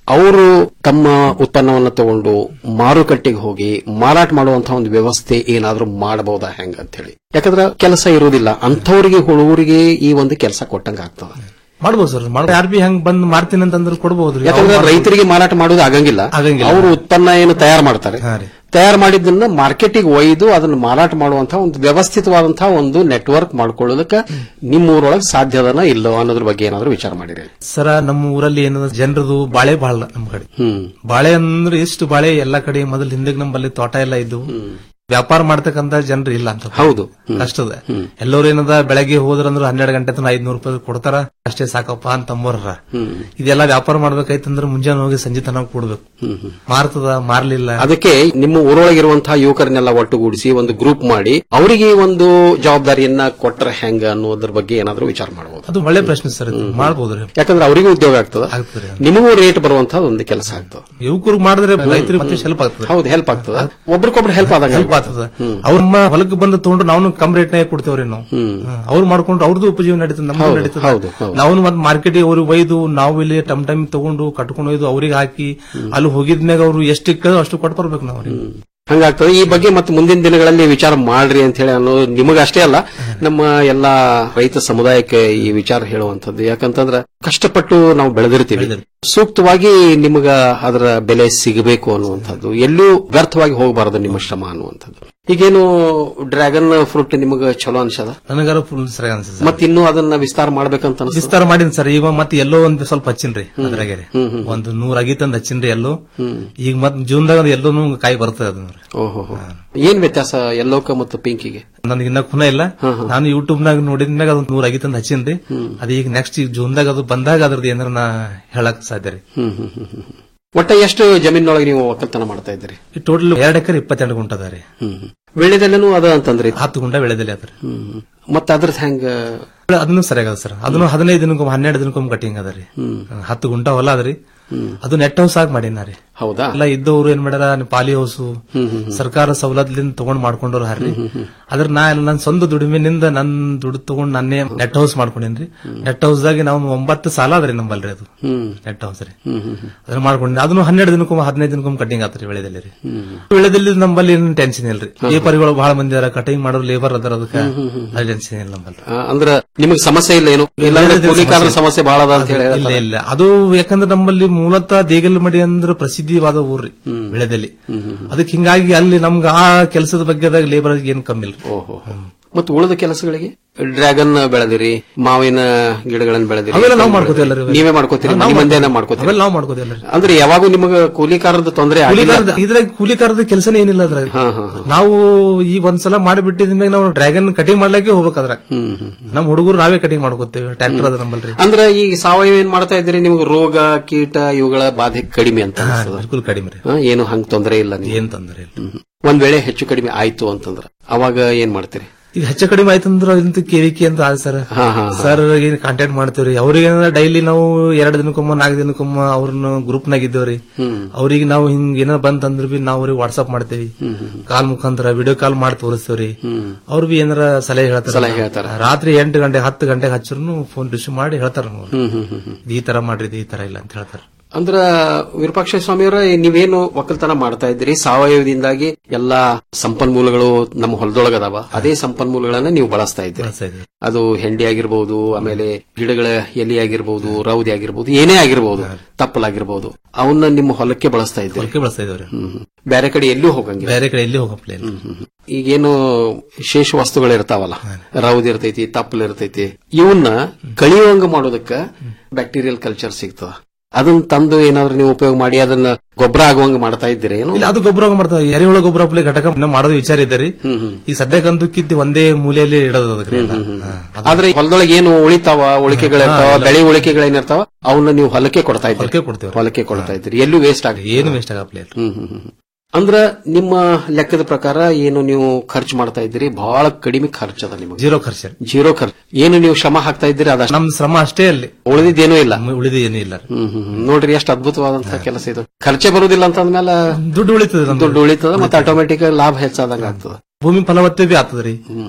ಅವರು ತಮ್ಮ ಉತ್ಪನ್ನವನ್ನ ತಗೊಂಡು ಮಾರುಕಟ್ಟೆಗೆ ಹೋಗಿ ಮಾರಾಟ ಮಾಡುವಂತಹ ಒಂದು ವ್ಯವಸ್ಥೆ ಏನಾದ್ರೂ ಮಾಡಬಹುದಾ ಹೆಂಗ ಅಂತ ಹೇಳಿ ಯಾಕಂದ್ರೆ ಕೆಲಸ ಇರುವುದಿಲ್ಲ ಅಂಥವರಿಗೆ ಹುಡುಗರಿಗೆ ಈ ಒಂದು ಕೆಲಸ ಕೊಟ್ಟಂಗ ಆಗ್ತದ ಮಾಡ್ಬೋದು ಸರ್ ಯಾರು ಬಿ ಹೆಂಗ್ ಬಂದ್ ಮಾಡ್ತೀನಿ ಅಂತಂದ್ರೆ ಕೊಡ್ಬೋದ್ರಿ ಯಾಕಂದ್ರೆ ರೈತರಿಗೆ ಮಾರಾಟ ಮಾಡೋದು ಆಗಂಗಿಲ್ಲ ಆಗಂಗಿಲ್ಲ. ಅವರು ಉತ್ಪನ್ನ ಏನು ತಯಾರು ಮಾಡ್ತಾರೆ ತಯಾರು ಮಾಡಿದ್ದನ್ನ ಮಾರ್ಕೆಟಿಗೆ ಒಯ್ದು ಅದನ್ನ ಮಾರಾಟ ಮಾಡುವಂತಹ ಒಂದು ವ್ಯವಸ್ಥಿತವಾದಂತಹ ಒಂದು ನೆಟ್ವರ್ಕ್ ಮಾಡ್ಕೊಳ್ಳೋದಕ್ಕೆ ನಿಮ್ಮ ಊರೊಳಗೆ ಸಾಧ್ಯದನ ಇಲ್ಲೋ ಅನ್ನೋದ್ರ ಬಗ್ಗೆ ಏನಾದ್ರು ವಿಚಾರ ಮಾಡಿರಿ ಸರ ನಮ್ಮ ಊರಲ್ಲಿ ಏನದ ಜನರದು ಬಾಳೆ ಬಾಳ ನಮ್ ಕಡೆ ಹ್ಮ್ ಬಾಳೆ ಅಂದ್ರೆ ಎಷ್ಟು ಬಾಳೆ ಎಲ್ಲಾ ಕಡೆ ಮೊದಲು ಹಿಂದಕ್ಕೆ ನಮ್ಮಲ್ಲಿ ತೋಟ ಎಲ್ಲ ಇದ್ದು ವ್ಯಾಪಾರ ಮಾಡ್ತಕ್ಕಂತ ಜನರು ಇಲ್ಲ ಅಂತ ಹೌದು ಕಷ್ಟದ ಎಲ್ಲರೂ ಏನದ ಬೆಳಗ್ಗೆ ಹೋದ್ರಂದ್ರ ಹನ್ನೆರಡು ಗಂಟೆ ತನಕ ಐದ್ನೂರು ರೂಪಾಯಿ ಕೊಡ್ತಾರ ಅಷ್ಟೇ ಸಾಕಪ್ಪ ಅಂತ ಅಂಬೋರ ಇದೆಲ್ಲ ವ್ಯಾಪಾರ ಮಾಡ್ಬೇಕಾಯ್ತಂದ್ರ ಮುಂಜಾನೆ ಹೋಗಿ ಸಂಜೆ ತನಕ ಕೊಡ್ಬೇಕು ಮಾರ್ತದ ಮಾರ್ಲಿಲ್ಲ ಅದಕ್ಕೆ ನಿಮ್ಮ ಊರೊಳಗಿರುವಂತಹ ಯುವಕರನ್ನೆಲ್ಲ ಒಟ್ಟುಗೂಡಿಸಿ ಒಂದು ಗ್ರೂಪ್ ಮಾಡಿ ಅವರಿಗೆ ಒಂದು ಜವಾಬ್ದಾರಿಯನ್ನ ಕೊಟ್ಟರೆ ಹೆಂಗ ಅನ್ನೋದ್ರ ಬಗ್ಗೆ ಏನಾದ್ರೂ ವಿಚಾರ ಮಾಡಬಹುದು ಅದು ಒಳ್ಳೆ ಪ್ರಶ್ನೆ ಸರ್ ಇದು ಮಾಡ್ಬೋದ್ರಿ ಯಾಕಂದ್ರೆ ಅವರಿಗೂ ಉದ್ಯೋಗ ಆಗ್ತದ ಆಗ್ತದೆ ನಿಮಗೂ ರೇಟ್ ಬರುವಂತಹ ಒಂದು ಕೆಲಸ ಆಗ್ತದೆ ಯುವಕರು ಮಾಡಿದ್ರೆ ರೈತರಿಗೆ ಮತ್ತೆ ಹೆಲ್ಪ್ ಆಗ್ತದೆ ಹೌದು ಹೆಲ್ಪ್ ಆಗ್ತದ ಒಬ್ರಿಗೊಬ್ರು ಹೆಲ್ಪ್ ಆದಾಗ ಹೆಲ್ಪ್ ಆಗ್ತದ ಅವ್ರ ಹೊಲಕ್ಕೆ ಬಂದು ತಗೊಂಡು ನಾವು ಕಮ್ ರೇಟ್ನಾಗ ಕೊಡ್ತೇವ್ರಿ ನಾವು ಅವ್ರು ಮಾಡ್ಕೊಂಡು ಅವ್ರದ್ದು ಉಪಜೀವನ ನಡೀತದೆ ನಮ್ದು ಹೌದು, ನಡೀತದೆ ಹೌದು, ಹೌದು. ನಾವು ಮತ್ತೆ ಮಾರ್ಕೆಟಿಗೆ ಅವ್ರಿಗೆ ಒಯ್ದು ನಾವು ಇಲ್ಲಿ ಟಮ್ ಟೈಮ್ ತಗೊಂಡು ಕಟ್ಕೊಂಡು ಒಯ್ದು ಅವ್ರಿಗೆ ಹಾಕಿ ಅಲ್ಲಿ ಹೋಗಿದ್ಮ್ಯಾಗ ಅವ್ರು ಎಷ್ಟು ಇಕ್ಕದೋ ಅಷ್ಟು ಕೊಟ್ಟು ಬರ್ಬೇಕು ನಾವು ಅವ್ರಿಗೆ ಹಂಗಾಗ್ತದೆ ಈ ಬಗ್ಗೆ ಮತ್ತೆ ಮುಂದಿನ ದಿನಗಳಲ್ಲಿ ವಿಚಾರ ಮಾಡ್ರಿ ಅಂತ ಹೇಳಿ ಅನ್ನೋದು ನಿಮಗಷ್ಟೇ ಅಲ್ಲ ನಮ್ಮ ಎಲ್ಲಾ ರೈತ ಸಮುದಾಯಕ್ಕೆ ಈ ವಿಚಾರ ಹೇಳುವಂತದ್ದು ಯಾಕಂತಂದ್ರ ಕಷ್ಟಪಟ್ಟು ನಾವು ಬೆಳೆದಿರ್ತೀವಿ ಸೂಕ್ತವಾಗಿ ನಿಮಗ ಅದರ ಬೆಲೆ ಸಿಗಬೇಕು ಅನ್ನುವಂಥದ್ದು ಎಲ್ಲೂ ವ್ಯರ್ಥವಾಗಿ ಹೋಗಬಾರದು ನಿಮ್ಮ ಶ್ರಮ ಅನ್ನುವಂಥದ್ದು ಈಗೇನು ಡ್ರ್ಯಾಗನ್ ಫ್ರೂಟ್ ನಿಮಗ ಚಲೋ ಅನ್ಸದ ನನಗಾರ ಫುಲ್ ಸರಿ ಅನ್ಸುತ್ತೆ ಮತ್ತೆ ಇನ್ನೂ ಅದನ್ನ ವಿಸ್ತಾರ ಮಾಡ್ಬೇಕಂತ ಅನ್ಸುತ್ತೆ ವಿಸ್ತಾರ ಮಾಡೀನಿ ಸರ್ ಈಗ ಮತ್ತೆ ಎಲ್ಲೋ ಒಂದ್ ಸ್ವಲ್ಪ ಹಚ್ಚಿನ್ರಿ ಅದ್ರಾಗೆ ಒಂದು ನೂರ್ ಆಗಿತ್ತಂದ್ ಹಚ್ಚಿನ್ರಿ ಎಲ್ಲೋ ಈಗ ಮತ್ ಜೂನ್ದಾಗ ಅದು ಎಲ್ಲೋನು ಕಾಯಿ ಬರ್ತದೆ ಅದು ಓಹೋ ಏನ್ ವ್ಯತ್ಯಾಸ ಎಲ್ಲೋಕ ಮತ್ತು ಪಿಂಕಿಗೆ ನನಗೆ ಇನ್ನ ಖುನ ಇಲ್ಲ ನಾನು ಯೂಟ್ಯೂಬ್ ನಾಗ ನೋಡಿದ್ಮ್ಯಾಗ ಅದು ನೂರ್ ಆಗಿತ್ತಂದ್ ಹಚ್ಚಿನ್ರಿ ಅದು ಈಗ ನೆಕ್ಸ್ಟ್ ಈಗ ಜೂನ್ದಾಗ ಅದು ಬಂದಾಗ ಅದ್ರದ್ದು ಏನಾರ ನಾ ಹೇಳಕ್ ಸಾಧ್ಯ ರೀ ಹ್ಮ್ ಹ್ಮ್ ಹ್ಮ್ ಹ್ಮ್. ಒಟ್ಟ ಎಷ್ಟು ಜಮೀನೊಳಗೆ ನೀವು ಒಕ್ಕಲ್ತನ ಮಾಡ್ತಾ ಇದ್ದೀರಿ ಟೋಟಲ್ ಎರಡ್ ಎಕರೆ ಇಪ್ಪತ್ತೆರಡು ಗುಂಟ ಅದ ರೀ ಬೆಳೆದಲ್ಲೇನು ಅದ ಅಂತಂದ್ರಿ ಹತ್ತು ಗುಂಟ ಬೆಳೆದಲ್ಲಿ ಅದ್ರಿ ಮತ್ತ ಅದ್ರದ್ ಹೆಂಗ ಅದನ್ನು ಸರಿಯಾಗದ ಸರ್ ಅದನ್ನು ಹದಿನೈದು ದಿನಕ್ಕೊಮ್ಮೆ ಹನ್ನೆರಡು ದಿನಕ್ಕೊಮ್ಮೆ ಕಟಿಂಗ್ ಅದ ರೀ ಹತ್ತು ಗುಂಟ ಹೊಲ ಅದ್ರಿ ಅದು ನೆಟ್ ಹೌಸ್ ಆಗಿ ಮಾಡೀನಿ ರೀ ಹೌದಾ ಎಲ್ಲ ಇದ್ದವ್ರು ಏನ್ ಮಾಡ್ಯಾರ ಪಾಲಿ ಹೌಸ್ ಸರ್ಕಾರ ಸವಲತ್ತಿನಿಂದ ತಗೊಂಡ್ ಮಾಡ್ಕೊಂಡವ್ರು ಹರ್ರಿ ಅದ್ರ ನಾ ಎಲ್ಲ ನನ್ನ ಸ್ವಂತ ದುಡಿಮೆನಿಂದ ನನ್ ದುಡ್ಡು ತಗೊಂಡ್ ನನ್ನೇ ನೆಟ್ ಹೌಸ್ ಮಾಡ್ಕೊಂಡೇನ್ರಿ ನೆಟ್ ಹೌಸ್ ದಾಗಿ ನಾವು ಒಂಬತ್ತು ಸಾಲ ಅದ್ರಿ ನಮ್ಮಲ್ರಿ ಅದು ನೆಟ್ ಹೌಸ್ ರೀ ಅದನ್ನ ಮಾಡ್ಕೊಂಡಿ ಅದನ್ನು ಹನ್ನೆರಡು ದಿನಕ್ಕೊಮ್ಮೆ ಹದಿನೈದು ದಿನಕ್ಕೊಮ್ಮೆ ಕಟಿಂಗ್ ಆತ್ರಿ ಬೆಳೆದಲ್ಲಿ ರೀ ಬೆಳೆದಲ್ಲಿ ನಂಬಲ್ಲಿ ಏನು ಟೆನ್ಷನ್ ಇಲ್ರಿ ಲೇಬರ್ಗಳು ಬಹಳ ಮಂದಿ ಅದಾರ ಕಟಿಂಗ್ ಮಾಡೋರು ಲೇಬರ್ ಅದಾರ ಅದಕ್ಕೆ ಅದು ಟೆನ್ಷನ್ ಇಲ್ಲ ನಮ್ಮಲ್ಲಿ ಆ, ಅಂದ್ರ ನಿಮಗ್ ಸಮಸ್ಯೆ ಇಲ್ಲ ಏನು ಇಲ್ಲಾಂದ್ರೆ ಕೂಲಿಕಾರರ ಸಮಸ್ಯೆ ಬಹಳ ಅದ ಅಂತ ಹೇಳಿ ಇಲ್ಲ ಇಲ್ಲ ಅದು ಯಾಕಂದ್ರೆ ನಮ್ಮಲ್ಲಿ ಮೂಲತಃ ದೇಗಲ್ಮಡಿ ಅಂದ್ರೆ ಪ್ರಸಿದ್ಧಿವಾದ ಊರ್ರಿ ಬೆಳೆದಲ್ಲಿ ಅದಕ್ಕೆ ಹಿಂಗಾಗಿ ಅಲ್ಲಿ ನಮ್ಗೆ ಆ ಕೆಲಸದ ಬಗ್ಗೆ ಲೇಬರ್ ಏನ್ ಕಮ್ಮಿ ಇಲ್ಲ ಓಹೋ ಮತ್ತು ಉಳಿದ ಕೆಲಸಗಳಿಗೆ ಡ್ರ್ಯಾಗನ್ ಬೆಳೆದಿರಿ ಮಾವಿನ ಗಿಡಗಳನ್ನ ಬೆಳೆದಿರಿ ಅವೆಲ್ಲ ನಾವು ಮಾಡ್ಕೋತೀವಲ್ಲ ರೀ. ನೀವೇ ಮಾಡ್ಕೋತೀರಿ ನಾವು ನಿಮ್ಮ ಮಂದಿನ ಮಾಡ್ಕೊ- ಮಾಡ್ಕೋತೀರಿ ಅವೆಲ್ಲ ನಾವು ಮಾಡ್ಕೋತೀವಲ್ಲ ರೀ. ಅಂದ್ರೆ ಯಾವಾಗೂ ನಿಮಗ ಕೂಲಿಕಾರದ ತೊಂದರೆ ಆಗಿಲ್ಲ ಕೂಲಿಕಾರದ ಇದ್ರಾಗ ಕೂಲಿಕಾರದ ಕೆಲಸನೇ ಏನಿಲ್ಲ ಅದ್ರಾಗ ನಾವು ಈ ಒಂದ್ಸಲ ಮಾಡಿಬಿಟ್ಟಿದ್ಮೇಲೆ ನಾವು ಡ್ರ್ಯಾಗನ್ ಕಟಿಂಗ್ ಮಾಡ್ಲಿಕ್ಕೆ ಹೋಗ್ಬೇಕಾದ್ರ ನಮ್ ಹುಡುಗರು ನಾವೇ ಕಟಿಂಗ್ ಮಾಡ್ಕೋತೇವೆ ಟ್ರ್ಯಾಕ್ಟರ್ ಅದ ನಮ್ಮಲ್ರಿ ಅಂದ್ರೆ ಈ ಸಾವಯವ ಏನ್ ಮಾಡ್ತಾ ಇದ್ದೀರಿ ನಿಮ್ಗೆ ರೋಗ ಕೀಟ ಇವುಗಳ ಬಾಧೆ ಕಡಿಮೆ ಅಂತ ಅನ್ಸ್ತದ? ಬಿಲ್ಕುಲ್ ಕಡಿಮೆ ರೀ ಹಾ, ಏನು ಹಂಗ್ ತೊಂದರೆ ಇಲ್ಲ ನಿಮ್ಗೆ? ಏನ್ ತೊಂದರೆ ಇಲ್ಲ ಹ್ಮ್. ಒಂದ್ ವೇಳೆ ಹೆಚ್ಚು ಕಡಿಮೆ ಆಯ್ತು ಅಂತಂದ್ರ ಅವಾಗ ಏನ್ ಮಾಡ್ತೀರಿ ಈಗ ಹೆಚ್ಚು ಕಡಿಮೆ ಆಯ್ತಂದ್ರ ಇಂತ ಕೆವಿಕೆ ಅಂತ ಆದ ಸರ್ ಹಾ, ಹಾ, ಹಾ. ಸರ್ ಏನ್ ಕಾಂಟ್ಯಾಕ್ಟ್ ಮಾಡ್ತೇವ್ರಿ ಅವ್ರಿಗೆ ಡೈಲಿ ನಾವು ಎರಡ್ ದಿನಕ್ಕೊಮ್ಮ ನಾಲ್ಕು ದಿನಕ್ಕೊಮ್ಮ ಅವ್ರನ್ನ ಗ್ರೂಪ್ ನಾಗ ಇದ್ದೇವ್ರಿ ಅವ್ರಿಗೆ ನಾವು ಹಿಂಗ್ ಏನೋ ಬಂತಂದ್ರ ಬಿ ನಾವು ಅವ್ರಿಗೆ ವಾಟ್ಸ್ಆಪ್ ಮಾಡ್ತೇವಿ ಕಾಲ್ ಮುಖಾಂತರ ವಿಡಿಯೋ ಕಾಲ್ ಮಾಡಿ ತೋರಿಸ್ತೇವ್ರಿ ಅವ್ರು ಬಿ ಏನಾರ ಸಲಹೆ ಹೇಳ್ತಾರ ಸಲಹೆ ಹೇಳ್ತಾರ. ರಾತ್ರಿ ಎಂಟು ಗಂಟೆ ಹತ್ತು ಗಂಟೆಗೆ ಹಚ್ಚರು ಫೋನ್ ರಿಸೀವ್ ಮಾಡಿ ಹೇಳ್ತಾರ ನಮ್ಗೆ. ಹ್ಮ್ ಹ್ಮ್ ಹ್ಮ್ ಹ್ಮ್. ಈ ತರ ಮಾಡ್ರಿ ಇದು ಈ ತರ ಇಲ್ಲ ಅಂತ ಹೇಳ್ತಾರ ಅಂದ್ರ ವಿರೂಪಾಕ್ಷ ಸ್ವಾಮಿಯವರ ನೀವೇನು ಒಕ್ಕಲ್ತನ ಮಾಡ್ತಾ ಇದ್ದೀರಿ ಸಾವಯವದಿಂದಾಗಿ ಎಲ್ಲಾ ಸಂಪನ್ಮೂಲಗಳು ನಮ್ಮ ಹೊಲದೊಳಗದಾವ ಅದೇ ಸಂಪನ್ಮೂಲಗಳನ್ನ ನೀವು ಬಳಸ್ತಾ ಇದ್ದೀರಿ ಅದು ಹೆಂಡಿ ಆಗಿರ್ಬಹುದು ಆಮೇಲೆ ಗಿಡಗಳ ಎಲೆ ಆಗಿರ್ಬಹುದು ರೌದಿ ಆಗಿರ್ಬಹುದು ಏನೇ ಆಗಿರ್ಬಹುದು ತಪ್ಪಲಾಗಿರ್ಬಹುದು ಅವನ್ನ ನಿಮ್ಮ ಹೊಲಕ್ಕೆ ಬಳಸ್ತಾ ಇದ್ದೀರಿ ಹೊಲಕ್ಕೆ ಬಳಸ್ತಾ ಇದ್ದೇವ್ರಿ ಬೇರೆ ಕಡೆ ಎಲ್ಲೂ ಹೋಗಂಗಿಲ್ಲ ಬೇರೆ ಕಡೆ ಎಲ್ಲಿ ಹೋಗಪ್ಲೇ ಇಲ್ಲ ಈಗೇನು ಶೇಷ ವಸ್ತುಗಳು ಇರ್ತಾವಲ್ಲ ರೌದ್ ಇರ್ತೈತಿ ತಪ್ಪಲ್ ಇರ್ತೈತಿ ಇವನ್ನ ಕಳಿಯುವಂಗ ಮಾಡೋದಕ್ಕ ಬ್ಯಾಕ್ಟೀರಿಯಲ್ ಕಲ್ಚರ್ ಸಿಗ್ತದ ಅದನ್ನ ತಂದು ಏನಾದ್ರೂ ನೀವು ಉಪಯೋಗ ಮಾಡಿ ಅದನ್ನ ಗೊಬ್ಬರ ಆಗುವಂಗ ಮಾಡ್ತಾ ಇದ್ದೀರಿ ಏನು ಇಲ್ಲ ಅದು ಗೊಬ್ಬರ ಮಾಡ್ತಾವ ಎರೆಹುಳ ಗೊಬ್ಬರ ಪ್ಲೇ ಘಟಕ ಇನ್ನ ಮಾಡೋದು ವಿಚಾರ ಇದ್ದಾರೆ ಈ ಸದ್ಯಕ್ಕಂತೂ ಕಿತ್ತಿ ಒಂದೇ ಮೂಲೆಯಲ್ಲಿ ಇಡೋದು ಅದಕ್ಕೆ ಎಲ್ಲ. ಹಾ. ಆದ್ರೆ ಹೊಲದೊಳಗೆ ಏನು ಉಳಿತಾವ ಉಳಿಕೆಗಳಿರ್ತಾವ ಹಾ, ಇಲ್ಲ. ಬೆಳೆ ಉಳಿಕೆಗಳೇನಿರ್ತಾವ ಅವನ್ನ ನೀವು ಹೊಲಕ್ಕೆ ಕೊಡ್ತಾ ಇದ್ದೀರಿ ಹೊಲಕ್ಕೆ ಕೊಡ್ತೇವೆ ಹೊಲಕ್ಕೆ ಕೊಡ್ತಾ ಇದ್ದೀರಿ ಎಲ್ಲೂ ವೇಸ್ಟ್ ಆಗ ಏನು ವೇಸ್ಟ್ ಆಗಪ್ಲೇ ಇಲ್ಲ ಹ್ಮ್ ಹ್ಮ್ ಹ್ಮ್. ಅಂದ್ರ ನಿಮ್ಮ ಲೆಕ್ಕದ ಪ್ರಕಾರ ಏನು ನೀವು ಖರ್ಚು ಮಾಡ್ತಾ ಇದ್ದೀರಿ ಬಹಳ ಕಡಿಮೆ ಖರ್ಚದ ನಿಮಗೆ ಜೀರೋ ಖರ್ಚು ಜೀರೋ ಖರ್ಚು ಏನು ನೀವು ಶ್ರಮ ಹಾಕ್ತಾ ಇದ್ದೀರಿ ಅದಷ್ಟು ನಮ್ ಶ್ರಮ ಅಷ್ಟೇ ಅಲ್ಲಿ ಉಳಿದಿದ್ದೇನೂ ಇಲ್ಲ ಉಳಿದ ಏನೂ ಇಲ್ಲ ಹ್ಮ್ ಹ್ಮ್ ಹ್ಮ್. ನೋಡ್ರಿ ಎಷ್ಟು ಅದ್ಭುತವಾದಂತಹ ಕೆಲಸ ಇದು ಖರ್ಚೆ ಬರುದಿಲ್ಲ ಅಂತ ಅಂದ್ಮೇಲೆ ದುಡ್ಡು ಉಳಿತದ ನಮ್ದು. ದುಡ್ಡು ಉಳಿತದ ಮತ್ತೆ ಆಟೋಮೆಟಿಕ್ ಲಾಭ ಹೆಚ್ಚಾದಂಗ ಆಗ್ತದ ಭೂಮಿ ಫಲವತ್ತತೆ ಬಿ ಆಗ್ತದ್ರಿ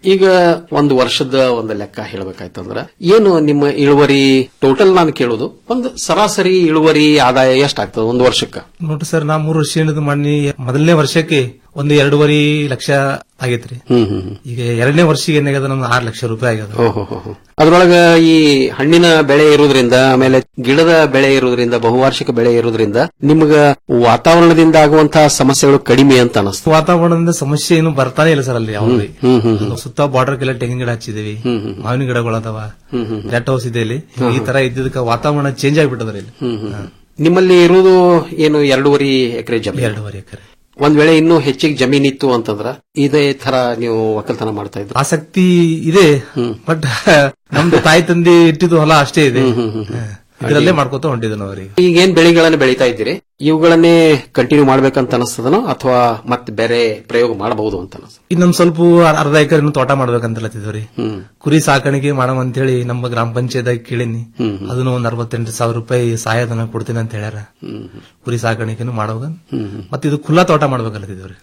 ಈಗ ಒಂದು ವರ್ಷದ ಒಂದು ಲೆಕ್ಕ ಹೇಳಬೇಕಾಯ್ತಂದ್ರ ಏನು ನಿಮ್ಮ ಇಳುವರಿ ಟೋಟಲ್ ನಾನು ಕೇಳೋದು ಒಂದು ಸರಾಸರಿ ಇಳುವರಿ ಆದಾಯ ಎಷ್ಟಾಗ್ತದೆ ಒಂದು ವರ್ಷಕ್ಕೆ ನೋಡ್ರಿ ಸರ್ ನಾ ಮೂರು ವರ್ಷ ಏನದು ಮಾಡಿ ಮೊದಲನೇ ವರ್ಷಕ್ಕೆ ಒಂದು ಎರಡೂವರೆ ಲಕ್ಷ ಆಗೈತ್ರಿ ಹ್ಮ್ ಹ್ಮ್ ಹ್ಮ್. ಈಗ ಎರಡನೇ ವರ್ಷಕ್ಕೆ ಏನಾಗ್ಯದ ನಮ್ದು ಆರು ಲಕ್ಷ ರೂಪಾಯಿ ಆಗ್ಯದ ಓಹೋ ಅದ್ರೊಳಗ ಈ ಹಣ್ಣಿನ ಬೆಳೆ ಇರೋದ್ರಿಂದ ಆಮೇಲೆ ಗಿಡದ ಬೆಳೆ ಇರೋದ್ರಿಂದ ಬಹುವಾರ್ಷಿಕ ಬೆಳೆ ಇರೋದ್ರಿಂದ ನಿಮ್ಗ ವಾತಾವರಣದಿಂದ ಆಗುವಂತಹ ಸಮಸ್ಯೆಗಳು ಕಡಿಮೆ ಅಂತ ಅನಿಸ್ತು ವಾತಾವರಣದಿಂದ ಸಮಸ್ಯೆ ಏನು ಬರ್ತಾನೆ ಇಲ್ಲ ಸರ್ ಅಲ್ಲಿ ಯಾವ್ದು ಹ್ಮ್ ಹ್ಮ್ ಹ್ಮ್. ಸುತ್ತ ಬಾರ್ಡರ್ ಕೆಲ ತೆಂಗಿನ ಗಿಡ ಹಚ್ಚಿದೀವಿ ಮಾವಿನ ಗಿಡಗಳು ಅದಾವ ಹ್ಮ್ ಹ್ಮ್. ರೆಡ್ ಹೌಸ್ ಇದೆ ಇಲ್ಲಿ ಈ ತರ ಇದ್ದಿದ್ದಕ್ಕೆ ವಾತಾವರಣ ಚೇಂಜ್ ಆಗ್ಬಿಟ್ಟದ್ರಿ ಇಲ್ಲಿ ಹ್ಮ್ ಹ್ಮ್. ನಿಮ್ಮಲ್ಲಿ ಇರುವುದು ಏನು ಎರಡೂವರೆ ಎಕರೆ ಜಮೀನು ಎರಡೂವರೆ ಎಕರೆ ಒಂದ್ ವೇಳೆ ಇನ್ನೂ ಹೆಚ್ಚಿಗೆ ಜಮೀನಿತ್ತು ಅಂತಂದ್ರ ಇದೇ ತರ ನೀವು ಒಕ್ಕಲ್ತನ ಮಾಡ್ತಾ ಇದ್ರು ಆಸಕ್ತಿ ಇದೆ ಬಟ್ ನಮ್ದು ತಾಯಿ ತಂದೆ ಇಟ್ಟಿದ್ದು ಹೊಲ ಅಷ್ಟೇ ಇದೆ ಇದರಲ್ಲೇ ಮಾಡ್ಕೊತ ಹೊಂಟಿದ್ದೆ ನಾವ್ರಿ ಈಗ ಏನ್ ಬೆಳೆಗಳನ್ನ ಬೆಳೀತಾ ಇದ್ದೀರಿ ಇವುಗಳನ್ನೇ ಕಂಟಿನ್ಯೂ ಮಾಡ್ಬೇಕಂತ ಅನಿಸ್ತದನೋ ಅಥವಾ ಮತ್ತೆ ಬೇರೆ ಪ್ರಯೋಗ ಮಾಡಬಹುದು ಅಂತ ಅನಿಸ್ತದ ಇನ್ನೊಂದ್ ಸ್ವಲ್ಪ ಅರ್ಧ ಎಕರೆ ಇನ್ನು ತೋಟ ಮಾಡ್ಬೇಕಂತ ಹೇಳಿ ಕುರಿ ಸಾಕಾಣಿಕೆ ಮಾಡಮ್ ಅಂತ ಹೇಳಿ ನಮ್ಮ ಗ್ರಾಮ ಪಂಚಾಯತ್ ಕೇಳಿನಿ ಅದನ್ನು ಒಂದ್ ಅರವತ್ತೆಂಟು ಸಾವಿರ ರೂಪಾಯಿ ಸಹಾಯಧನ ಕೊಡ್ತೀನಿ ಅಂತ ಹೇಳ್ಯಾರ ಕುರಿ ಸಾಕಾಣಿಕೆನು ಮಾಡುವಾಗ ಮತ್ತೆ ಇದು ಖುಲ್ಲಾ ತೋಟ ಮಾಡ್ಬೇಕಲ್ಲತಿದ್ರಿ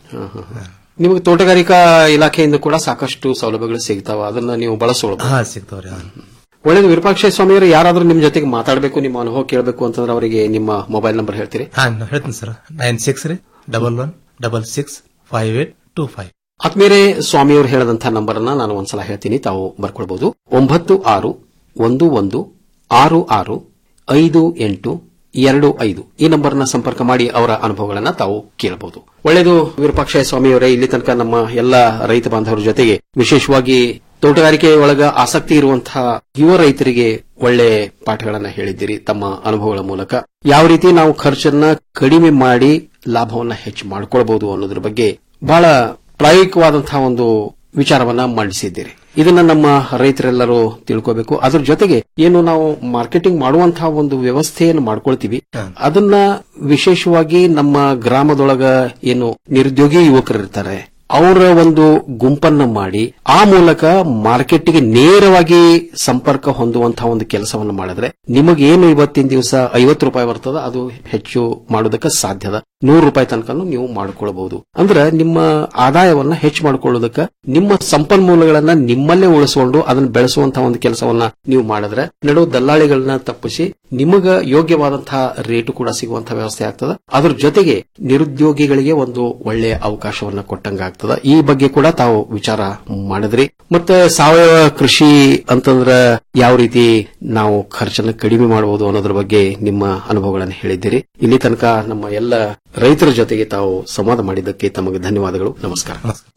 ನಿಮಗೆ ತೋಟಗಾರಿಕಾ ಇಲಾಖೆಯಿಂದ ಕೂಡ ಸಾಕಷ್ಟು ಸೌಲಭ್ಯಗಳು ಸಿಗ್ತಾವ ಅದನ್ನ ನೀವು ಬಳಸೋದು ಹಾ ಸಿಗ್ತಾವ್ರಿ ಒಳ್ಳೇದು ವಿರೂಪಾಕ್ಷ ಸ್ವಾಮಿಯವರು ಯಾರಾದ್ರೂ ನಿಮ್ ಜೊತೆಗೆ ಮಾತಾಡಬೇಕು ನಿಮ್ಮ ಅನುಭವ ಕೇಳಬೇಕು ಅಂತಂದ್ರೆ ಅವರಿಗೆ ನಿಮ್ಮ ಮೊಬೈಲ್ ನಂಬರ್ ಹೇಳ್ತೀರಿ ಹಾ ನಾನ್ ಹೇಳ್ತೀನಿ ಸರ್ ನೈನ್ ಸಿಕ್ಸ್ ರೀ double one double six five eight two five ಆತ್ಮೀಯರೇ ಸ್ವಾಮಿಯವರು ಹೇಳದಂತಹ ನಂಬರ್ ಅನ್ನ ನಾನು ಒಂದ್ಸಲ ಹೇಳ್ತೀನಿ ತಾವು ಬರ್ಕೊಳ್ಬಹುದು ಒಂಬತ್ತು ಆರು ಒಂದು ಒಂದು ಆರು ಆರು ಐದು ಎಂಟು ಎರಡು ಐದು ಈ ನಂಬರ್ನ ಸಂಪರ್ಕ ಮಾಡಿ ಅವರ ಅನುಭವಗಳನ್ನ ತಾವು ಕೇಳಬಹುದು ಒಳ್ಳೆಯದು ವಿರೂಪಾಕ್ಷ ಸ್ವಾಮಿಯವರೇ ಇಲ್ಲಿ ತನಕ ನಮ್ಮ ಎಲ್ಲ ರೈತ ಬಾಂಧವರ ಜೊತೆಗೆ ವಿಶೇಷವಾಗಿ ತೋಟಗಾರಿಕೆ ಒಳಗ ಆಸಕ್ತಿ ಇರುವಂತಹ ಯುವ ರೈತರಿಗೆ ಒಳ್ಳೆ ಪಾಠಗಳನ್ನ ಹೇಳಿದ್ದೀರಿ ತಮ್ಮ ಅನುಭವಗಳ ಮೂಲಕ ಯಾವ ರೀತಿ ನಾವು ಖರ್ಚನ್ನ ಕಡಿಮೆ ಮಾಡಿ ಲಾಭವನ್ನ ಹೆಚ್ಚು ಮಾಡ್ಕೊಳ್ಬಹುದು ಅನ್ನೋದ್ರ ಬಗ್ಗೆ ಬಹಳ ಪ್ರಾಯೋಗಿಕವಾದಂತಹ ಒಂದು ವಿಚಾರವನ್ನ ಮಂಡಿಸಿದ್ದೀರಿ ಇದನ್ನ ನಮ್ಮ ರೈತರೆಲ್ಲರೂ ತಿಳ್ಕೋಬೇಕು ಅದ್ರ ಜೊತೆಗೆ ಏನು ನಾವು ಮಾರ್ಕೆಟಿಂಗ್ ಮಾಡುವಂತಹ ಒಂದು ವ್ಯವಸ್ಥೆಯನ್ನು ಮಾಡ್ಕೊಳ್ತೀವಿ ಅದನ್ನ ವಿಶೇಷವಾಗಿ ನಮ್ಮ ಗ್ರಾಮದೊಳಗ ಏನು ನಿರುದ್ಯೋಗಿ ಯುವಕರಿರ್ತಾರೆ ಅವರ ಒಂದು ಗುಂಪನ್ನ ಮಾಡಿ ಆ ಮೂಲಕ ಮಾರ್ಕೆಟ್ಗೆ ನೇರವಾಗಿ ಸಂಪರ್ಕ ಹೊಂದುವಂತಹ ಒಂದು ಕೆಲಸವನ್ನು ಮಾಡಿದ್ರೆ ನಿಮಗೇನು ಇವತ್ತಿನ ದಿವಸ ಐವತ್ತು ರೂಪಾಯಿ ಬರ್ತದ ಅದು ಹೆಚ್ಚು ಮಾಡೋದಕ್ಕೆ ಸಾಧ್ಯದ ನೂರು ರೂಪಾಯಿ ತನಕನೂ ನೀವು ಮಾಡ್ಕೊಳ್ಬಹುದು ಅಂದ್ರೆ ನಿಮ್ಮ ಆದಾಯವನ್ನ ಹೆಚ್ಚು ಮಾಡ್ಕೊಳ್ಳೋದಕ್ಕೆ ನಿಮ್ಮ ಸಂಪನ್ಮೂಲಗಳನ್ನ ನಿಮ್ಮಲ್ಲೇ ಉಳಿಸಿಕೊಂಡು ಅದನ್ನ ಬೆಳೆಸುವಂತಹ ಒಂದು ಕೆಲಸವನ್ನ ನೀವು ಮಾಡಿದ್ರೆ ನಡು ದಲ್ಲಾಳಿಗಳನ್ನ ತಪ್ಪಿಸಿ ನಿಮಗ ಯೋಗ್ಯವಾದಂತಹ ರೇಟು ಕೂಡ ಸಿಗುವಂತಹ ವ್ಯವಸ್ಥೆ ಆಗ್ತದ ಅದ್ರ ಜೊತೆಗೆ ನಿರುದ್ಯೋಗಿಗಳಿಗೆ ಒಂದು ಒಳ್ಳೆಯ ಅವಕಾಶವನ್ನ ಕೊಟ್ಟಂಗಾಗ್ತದ ಈ ಬಗ್ಗೆ ಕೂಡ ತಾವು ವಿಚಾರ ಮಾಡಿದ್ರಿ ಮತ್ತೆ ಸಾವಯವ ಕೃಷಿ ಅಂತಂದ್ರ ಯಾವ ರೀತಿ ನಾವು ಖರ್ಚನ್ನ ಕಡಿಮೆ ಮಾಡಬಹುದು ಅನ್ನೋದ್ರ ಬಗ್ಗೆ ನಿಮ್ಮ ಅನುಭವಗಳನ್ನು ಹೇಳಿದ್ದೀರಿ ಇಲ್ಲಿ ತನಕ ನಮ್ಮ ಎಲ್ಲ ರೈತರ ಜೊತೆಗೆ ತಾವು ಸಂವಾದ ಮಾಡಿದ್ದಕ್ಕೆ ತಮಗೆ ಧನ್ಯವಾದಗಳು ನಮಸ್ಕಾರ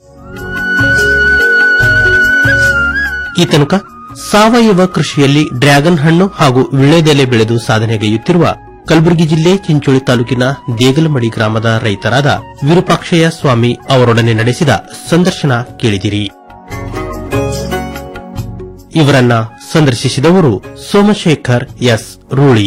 ಈ ತನಕ ಸಾವಯವ ಕೃಷಿಯಲ್ಲಿ ಡ್ರ್ಯಾಗನ್ ಹಣ್ಣು ಹಾಗೂ ವಿಳ್ಳೆದೆಲೆ ಬೆಳೆದು ಸಾಧನೆಗೈಯುತ್ತಿರುವ ಕಲಬುರಗಿ ಜಿಲ್ಲೆ ಚಿಂಚೋಳಿ ತಾಲೂಕಿನ ದೇಗಲಮಡಿ ಗ್ರಾಮದ ರೈತರಾದ ವಿರೂಪಾಕ್ಷಯ್ಯ ಸ್ವಾಮಿ ಅವರೊಡನೆ ನಡೆಸಿದ ಸಂದರ್ಶನ ಕೇಳಿದಿರಿ ಇವರನ್ನ ಸಂದರ್ಶಿಸಿದವರು ಸೋಮಶೇಖರ್ ಎಸ್ ರೂಳಿ